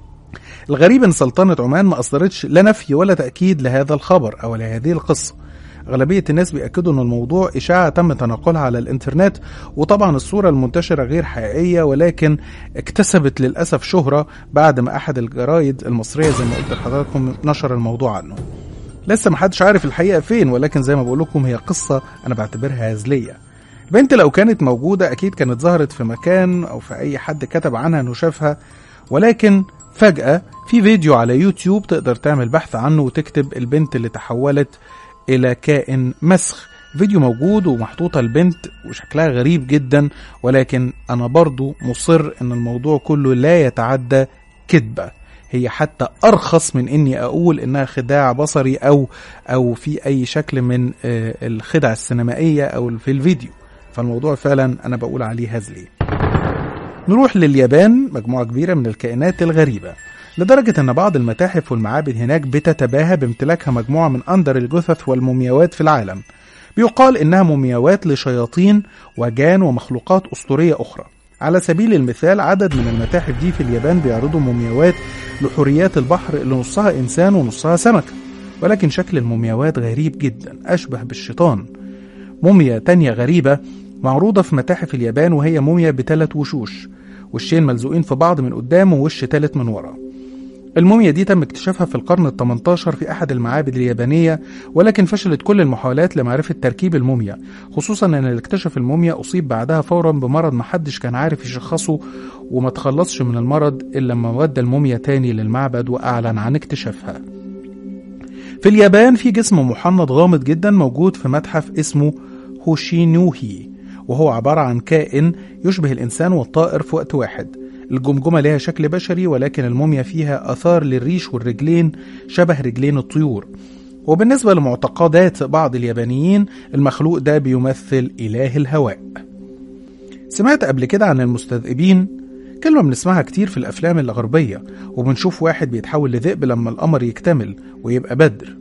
الغريب ان سلطنة عمان ما اصدرتش لا نفي ولا تأكيد لهذا الخبر او لهذه القصة أغلبية الناس بيأكدوا أن الموضوع إشاعة تم تناقلها على الإنترنت وطبعا الصورة المنتشرة غير حقيقية ولكن اكتسبت للأسف شهرة بعد ما أحد الجرايد المصرية زي ما قلت لحضراتكم نشر الموضوع عنه لسه محدش عارف الحقيقة فين ولكن زي ما بقول لكم هي قصة أنا بعتبرها هزلية البنت لو كانت موجودة أكيد كانت ظهرت في مكان أو في أي حد كتب عنها إنه شافها ولكن فجأة في فيديو على يوتيوب تقدر تعمل بحث عنه وتكتب البنت اللي تحولت إلى كائن مسخ فيديو موجود ومحطوطة البنت وشكلها غريب جدا ولكن أنا برضو مصر أن الموضوع كله لا يتعدى كذبة هي حتى أرخص من إني أقول إنها خداع بصري أو أو في أي شكل من الخدع السينمائية أو في الفيديو فالموضوع فعلا أنا بقول عليه هزلي نروح لليابان مجموعة كبيرة من الكائنات الغريبة لدرجة أن بعض المتاحف والمعابد هناك بتتباهى بامتلاكها مجموعة من أندر الجثث والمومياوات في العالم بيقال إنها مومياوات لشياطين وجان ومخلوقات أسطورية أخرى على سبيل المثال عدد من المتاحف دي في اليابان بيعرضوا مومياوات لحوريات البحر اللي نصها إنسان ونصها سمكة ولكن شكل المومياوات غريب جدا أشبه بالشيطان موميا تانية غريبة معروضة في متاحف اليابان وهي موميا بثلاث وشوش وشين ملزوقين في بعض من قدام ووش تالت من ورا الموميا دي تم اكتشافها في القرن ال 18 في أحد المعابد اليابانية ولكن فشلت كل المحاولات لمعرفة تركيب الموميا خصوصا أن اللي اكتشف الموميا أصيب بعدها فورا بمرض محدش كان عارف يشخصه وما تخلصش من المرض إلا لما ودى الموميا تاني للمعبد وأعلن عن اكتشافها في اليابان في جسم محنط غامض جدا موجود في متحف اسمه هوشينوهي وهو عبارة عن كائن يشبه الإنسان والطائر في وقت واحد الجمجمة لها شكل بشري ولكن الموميا فيها آثار للريش والرجلين شبه رجلين الطيور وبالنسبة لمعتقدات بعض اليابانيين المخلوق ده بيمثل إله الهواء سمعت قبل كده عن المستذئبين كلمة بنسمعها كتير في الأفلام الغربية وبنشوف واحد بيتحول لذئب لما القمر يكتمل ويبقى بدر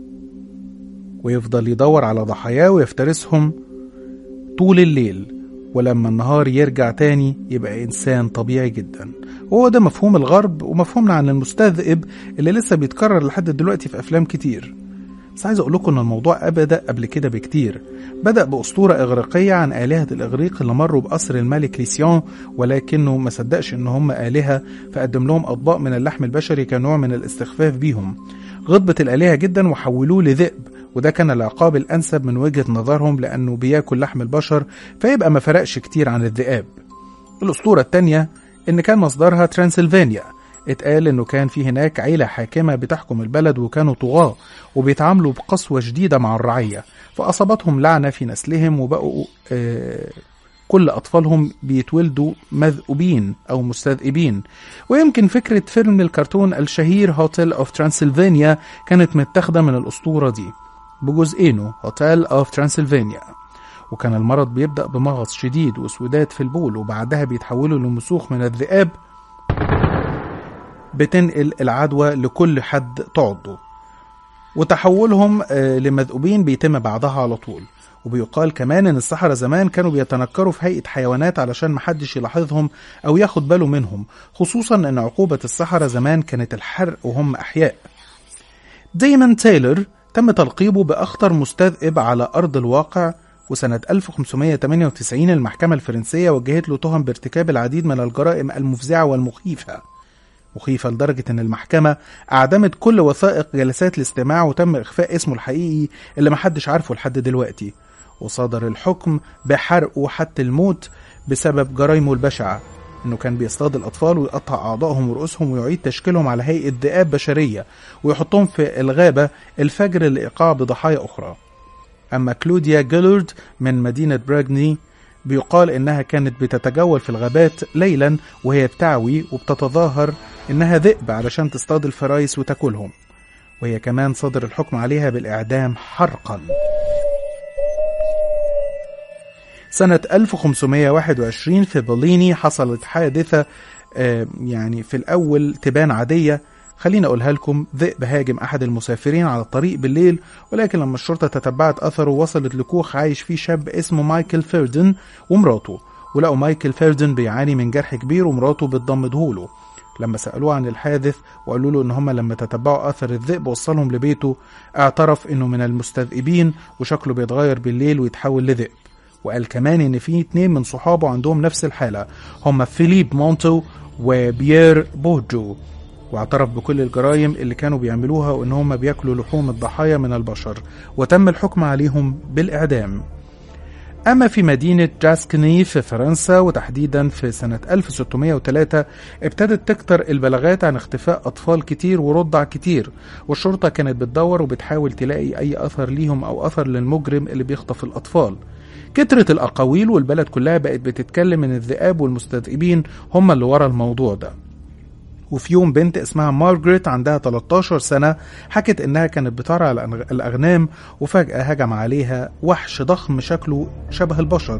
ويفضل يدور على ضحاياه ويفترسهم طول الليل ولما النهار يرجع تاني يبقى إنسان طبيعي جدا وهو ده مفهوم الغرب ومفهومنا عن المستذئب اللي لسه بيتكرر لحد دلوقتي في أفلام كتير بس عايز أقول لكم إن الموضوع بدأ قبل كده بكتير بدأ بأسطورة إغريقية عن آلهة الإغريق اللي مروا بقصر الملك ليسيون ولكنه ما صدقش إن هم آلهة فقدم لهم أطباق من اللحم البشري كنوع من الاستخفاف بيهم غضبت الآلهة جدا وحولوه لذئب وده كان العقاب الأنسب من وجهة نظرهم لأنه بياكل لحم البشر فيبقى ما فرقش كتير عن الذئاب الأسطورة التانية إن كان مصدرها ترانسلفانيا اتقال إنه كان في هناك عيلة حاكمة بتحكم البلد وكانوا طغاة وبيتعاملوا بقسوة شديدة مع الرعية فأصابتهم لعنة في نسلهم وبقوا آه كل أطفالهم بيتولدوا مذئوبين أو مستذئبين ويمكن فكرة فيلم الكرتون الشهير هوتيل أوف ترانسلفانيا كانت متاخدة من الأسطورة دي بجزئينه هوتيل أوف ترانسلفانيا وكان المرض بيبدأ بمغص شديد وسودات في البول وبعدها بيتحولوا لمسوخ من الذئاب بتنقل العدوى لكل حد تعضه وتحولهم لمذئوبين بيتم بعدها على طول وبيقال كمان ان السحرة زمان كانوا بيتنكروا في هيئة حيوانات علشان محدش يلاحظهم او ياخد باله منهم خصوصا ان عقوبة السحرة زمان كانت الحرق وهم احياء دايمون تايلور تم تلقيبه بأخطر مستذئب على أرض الواقع وسنة 1598 المحكمة الفرنسية وجهت له تهم بارتكاب العديد من الجرائم المفزعة والمخيفة مخيفة لدرجة أن المحكمة أعدمت كل وثائق جلسات الاستماع وتم إخفاء اسمه الحقيقي اللي محدش عارفه لحد دلوقتي وصدر الحكم بحرقه حتى الموت بسبب جرائمه البشعة انه كان بيصطاد الاطفال ويقطع اعضائهم ورؤوسهم ويعيد تشكيلهم على هيئه ذئاب بشريه ويحطهم في الغابه الفجر لايقاع بضحايا اخرى اما كلوديا جيلورد من مدينه براغني بيقال انها كانت بتتجول في الغابات ليلا وهي بتعوي وبتتظاهر انها ذئب علشان تصطاد الفرايس وتاكلهم وهي كمان صدر الحكم عليها بالاعدام حرقا سنة 1521 في بوليني حصلت حادثة يعني في الأول تبان عادية خليني أقولها لكم ذئب هاجم أحد المسافرين على الطريق بالليل ولكن لما الشرطة تتبعت أثره وصلت لكوخ عايش فيه شاب اسمه مايكل فيردن ومراته ولقوا مايكل فيردن بيعاني من جرح كبير ومراته بتضمدهوله لما سألوه عن الحادث وقالوا له إن هم لما تتبعوا أثر الذئب وصلهم لبيته اعترف إنه من المستذئبين وشكله بيتغير بالليل ويتحول لذئب وقال كمان ان في اتنين من صحابه عندهم نفس الحالة هم فيليب مونتو وبيير بوجو واعترف بكل الجرائم اللي كانوا بيعملوها وان هم بياكلوا لحوم الضحايا من البشر وتم الحكم عليهم بالاعدام أما في مدينة جاسكني في فرنسا وتحديدا في سنة 1603 ابتدت تكتر البلاغات عن اختفاء أطفال كتير ورضع كتير والشرطة كانت بتدور وبتحاول تلاقي أي أثر ليهم أو أثر للمجرم اللي بيخطف الأطفال كترت الأقاويل والبلد كلها بقت بتتكلم ان الذئاب والمستذئبين هم اللي ورا الموضوع ده وفي يوم بنت اسمها مارجريت عندها 13 سنة حكت إنها كانت بترعى الأغنام وفجأة هجم عليها وحش ضخم شكله شبه البشر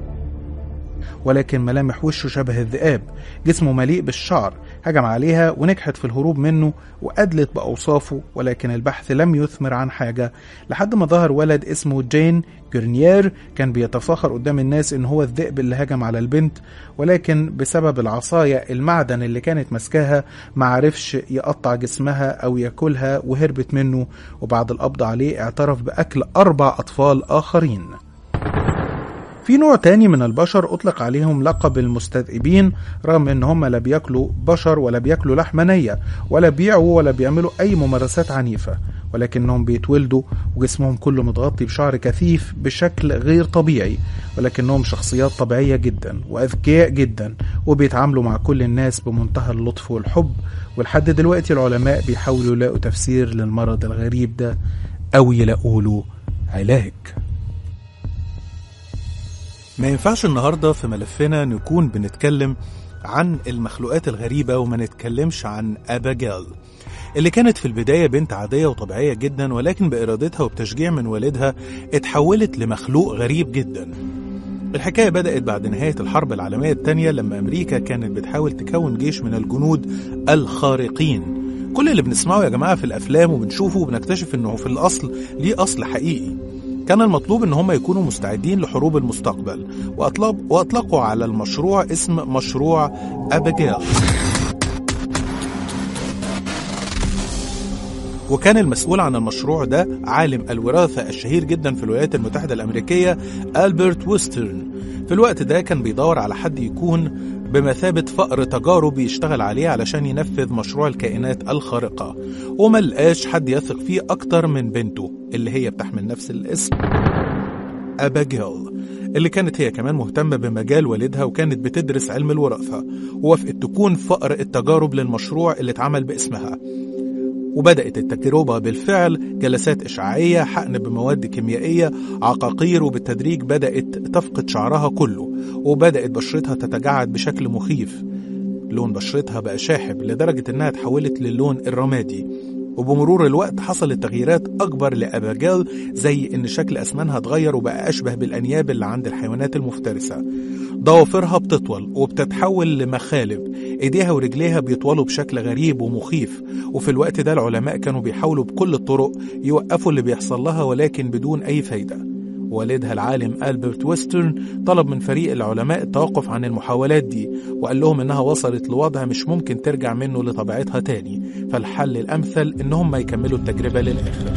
ولكن ملامح وشه شبه الذئاب جسمه مليء بالشعر هجم عليها ونجحت في الهروب منه وأدلت بأوصافه ولكن البحث لم يثمر عن حاجة لحد ما ظهر ولد اسمه جين جرنيير كان بيتفاخر قدام الناس ان هو الذئب اللي هجم على البنت ولكن بسبب العصاية المعدن اللي كانت ماسكاها معرفش يقطع جسمها او ياكلها وهربت منه وبعد القبض عليه اعترف بأكل أربع أطفال آخرين في نوع تاني من البشر أطلق عليهم لقب المستذئبين رغم إن هم لا بياكلوا بشر ولا بياكلوا لحمة نية ولا بيعوا ولا بيعملوا أي ممارسات عنيفة ولكنهم بيتولدوا وجسمهم كله متغطي بشعر كثيف بشكل غير طبيعي ولكنهم شخصيات طبيعية جدا وأذكياء جدا وبيتعاملوا مع كل الناس بمنتهى اللطف والحب ولحد دلوقتي العلماء بيحاولوا يلاقوا تفسير للمرض الغريب ده أو يلاقوا له علاج ما ينفعش النهاردة في ملفنا نكون بنتكلم عن المخلوقات الغريبة وما نتكلمش عن أباجيل اللي كانت في البداية بنت عادية وطبيعية جدا ولكن بإرادتها وبتشجيع من والدها اتحولت لمخلوق غريب جدا الحكاية بدأت بعد نهاية الحرب العالمية الثانية لما أمريكا كانت بتحاول تكون جيش من الجنود الخارقين كل اللي بنسمعه يا جماعة في الأفلام وبنشوفه وبنكتشف إنه في الأصل ليه أصل حقيقي كان المطلوب ان هم يكونوا مستعدين لحروب المستقبل وأطلق واطلقوا على المشروع اسم مشروع ابيجيل وكان المسؤول عن المشروع ده عالم الوراثة الشهير جدا في الولايات المتحدة الأمريكية ألبرت ويسترن في الوقت ده كان بيدور على حد يكون بمثابة فأر تجارب يشتغل عليه علشان ينفذ مشروع الكائنات الخارقة وما لقاش حد يثق فيه أكتر من بنته اللي هي بتحمل نفس الاسم أباجيل اللي كانت هي كمان مهتمة بمجال والدها وكانت بتدرس علم الوراثة ووافقت تكون فأر التجارب للمشروع اللي اتعمل باسمها وبدأت التجربة بالفعل جلسات إشعاعية حقن بمواد كيميائية عقاقير وبالتدريج بدأت تفقد شعرها كله وبدأت بشرتها تتجعد بشكل مخيف لون بشرتها بقى شاحب لدرجة إنها اتحولت للون الرمادي وبمرور الوقت حصلت تغييرات أكبر لأباجيل زي إن شكل أسنانها اتغير وبقى أشبه بالأنياب اللي عند الحيوانات المفترسة ضوافرها بتطول وبتتحول لمخالب ايديها ورجليها بيطولوا بشكل غريب ومخيف وفي الوقت ده العلماء كانوا بيحاولوا بكل الطرق يوقفوا اللي بيحصل لها ولكن بدون أي فايدة والدها العالم ألبرت ويسترن طلب من فريق العلماء التوقف عن المحاولات دي وقال لهم إنها وصلت لوضع مش ممكن ترجع منه لطبيعتها تاني فالحل الأمثل إنهم ما يكملوا التجربة للآخر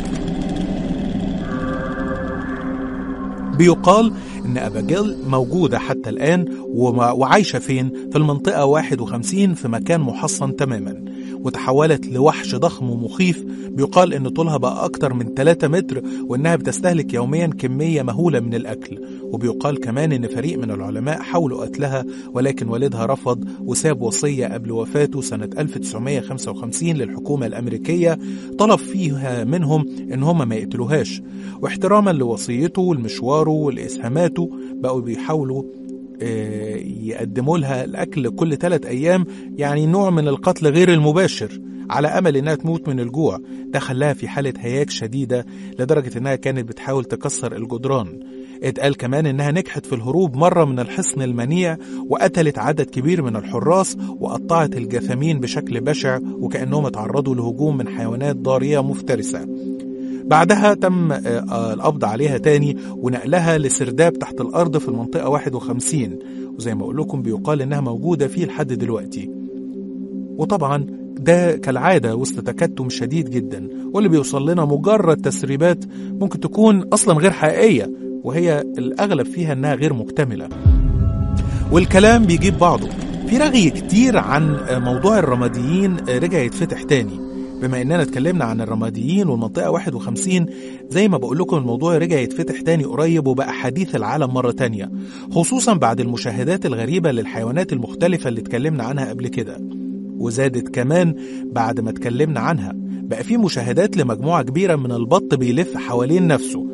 بيقال إن أباجيل موجودة حتى الآن وعايشة فين؟ في المنطقة 51 في مكان محصن تماما وتحولت لوحش ضخم ومخيف بيقال إن طولها بقى أكتر من 3 متر وإنها بتستهلك يوميا كمية مهولة من الأكل وبيقال كمان إن فريق من العلماء حاولوا قتلها ولكن والدها رفض وساب وصية قبل وفاته سنة 1955 للحكومة الأمريكية طلب فيها منهم إن هم ما يقتلوهاش واحتراما لوصيته ولمشواره ولإسهاماته بقوا بيحاولوا يقدموا لها الأكل كل ثلاث أيام يعني نوع من القتل غير المباشر على أمل إنها تموت من الجوع ده خلاها في حالة هياج شديدة لدرجة إنها كانت بتحاول تكسر الجدران اتقال كمان إنها نجحت في الهروب مرة من الحصن المنيع وقتلت عدد كبير من الحراس وقطعت الجثامين بشكل بشع وكأنهم اتعرضوا لهجوم من حيوانات ضارية مفترسة بعدها تم القبض عليها تاني ونقلها لسرداب تحت الأرض في المنطقة 51 وزي ما أقول لكم بيقال إنها موجودة فيه لحد دلوقتي وطبعا ده كالعادة وسط تكتم شديد جدا واللي بيوصل لنا مجرد تسريبات ممكن تكون أصلا غير حقيقية وهي الأغلب فيها إنها غير مكتملة والكلام بيجيب بعضه في رغي كتير عن موضوع الرماديين رجع يتفتح تاني بما اننا اتكلمنا عن الرماديين والمنطقه 51 زي ما بقول لكم الموضوع رجع يتفتح تاني قريب وبقى حديث العالم مره تانية خصوصا بعد المشاهدات الغريبه للحيوانات المختلفه اللي اتكلمنا عنها قبل كده وزادت كمان بعد ما اتكلمنا عنها بقى في مشاهدات لمجموعه كبيره من البط بيلف حوالين نفسه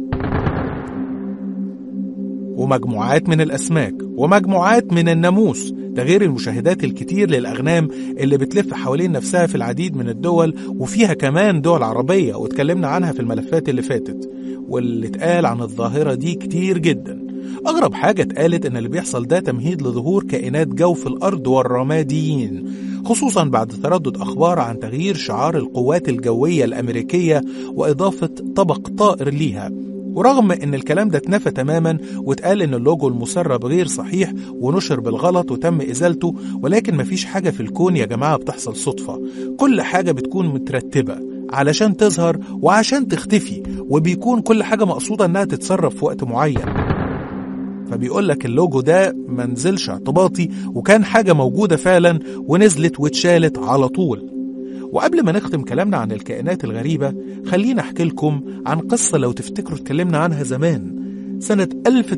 ومجموعات من الأسماك ومجموعات من الناموس ده غير المشاهدات الكتير للأغنام اللي بتلف حوالين نفسها في العديد من الدول وفيها كمان دول عربية واتكلمنا عنها في الملفات اللي فاتت واللي اتقال عن الظاهرة دي كتير جدا أغرب حاجة اتقالت إن اللي بيحصل ده تمهيد لظهور كائنات جوف الأرض والرماديين خصوصا بعد تردد أخبار عن تغيير شعار القوات الجوية الأمريكية وإضافة طبق طائر ليها ورغم ان الكلام ده اتنفى تماما واتقال ان اللوجو المسرب غير صحيح ونشر بالغلط وتم ازالته ولكن مفيش حاجه في الكون يا جماعه بتحصل صدفه كل حاجه بتكون مترتبه علشان تظهر وعشان تختفي وبيكون كل حاجه مقصوده انها تتصرف في وقت معين فبيقول لك اللوجو ده منزلش اعتباطي وكان حاجه موجوده فعلا ونزلت واتشالت على طول وقبل ما نختم كلامنا عن الكائنات الغريبة خلينا أحكي لكم عن قصة لو تفتكروا اتكلمنا عنها زمان سنة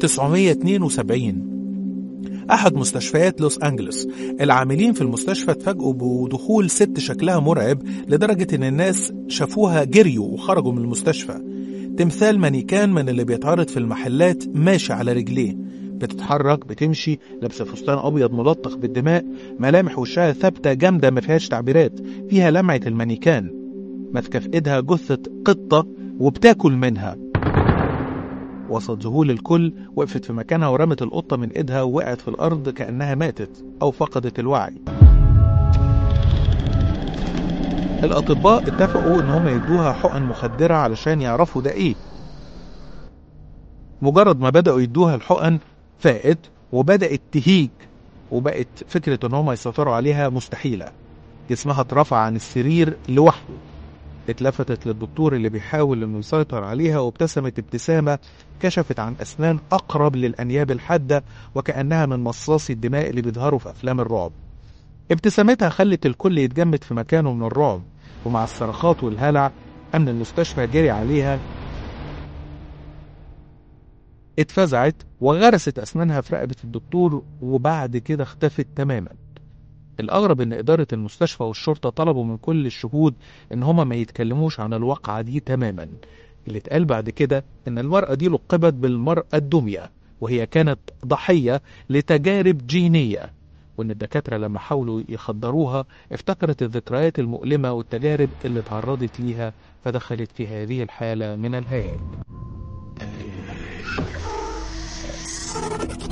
1972 أحد مستشفيات لوس أنجلوس العاملين في المستشفى اتفاجئوا بدخول ست شكلها مرعب لدرجة إن الناس شافوها جريوا وخرجوا من المستشفى تمثال مانيكان من اللي بيتعرض في المحلات ماشي على رجليه بتتحرك بتمشي لابسه فستان ابيض ملطخ بالدماء ملامح وشها ثابته جامده ما فيهاش تعبيرات فيها لمعه المانيكان ماسكه في ايدها جثه قطه وبتاكل منها وسط ذهول الكل وقفت في مكانها ورمت القطه من ايدها ووقعت في الارض كانها ماتت او فقدت الوعي الأطباء اتفقوا إن هم يدوها حقن مخدرة علشان يعرفوا ده إيه مجرد ما بدأوا يدوها الحقن فاقت وبدأت تهيج وبقت فكرة ان هم يسيطروا عليها مستحيلة جسمها اترفع عن السرير لوحده اتلفتت للدكتور اللي بيحاول انه يسيطر عليها وابتسمت ابتسامة كشفت عن اسنان اقرب للانياب الحادة وكأنها من مصاصي الدماء اللي بيظهروا في افلام الرعب ابتسامتها خلت الكل يتجمد في مكانه من الرعب ومع الصرخات والهلع امن المستشفى جري عليها اتفزعت وغرست اسنانها في رقبة الدكتور وبعد كده اختفت تماما الأغرب إن إدارة المستشفى والشرطة طلبوا من كل الشهود إن هما ما يتكلموش عن الواقعة دي تماما اللي اتقال بعد كده إن المرأة دي لقبت بالمرأة الدمية وهي كانت ضحية لتجارب جينية وإن الدكاترة لما حاولوا يخدروها افتكرت الذكريات المؤلمة والتجارب اللي تعرضت ليها فدخلت في هذه الحالة من الهيئة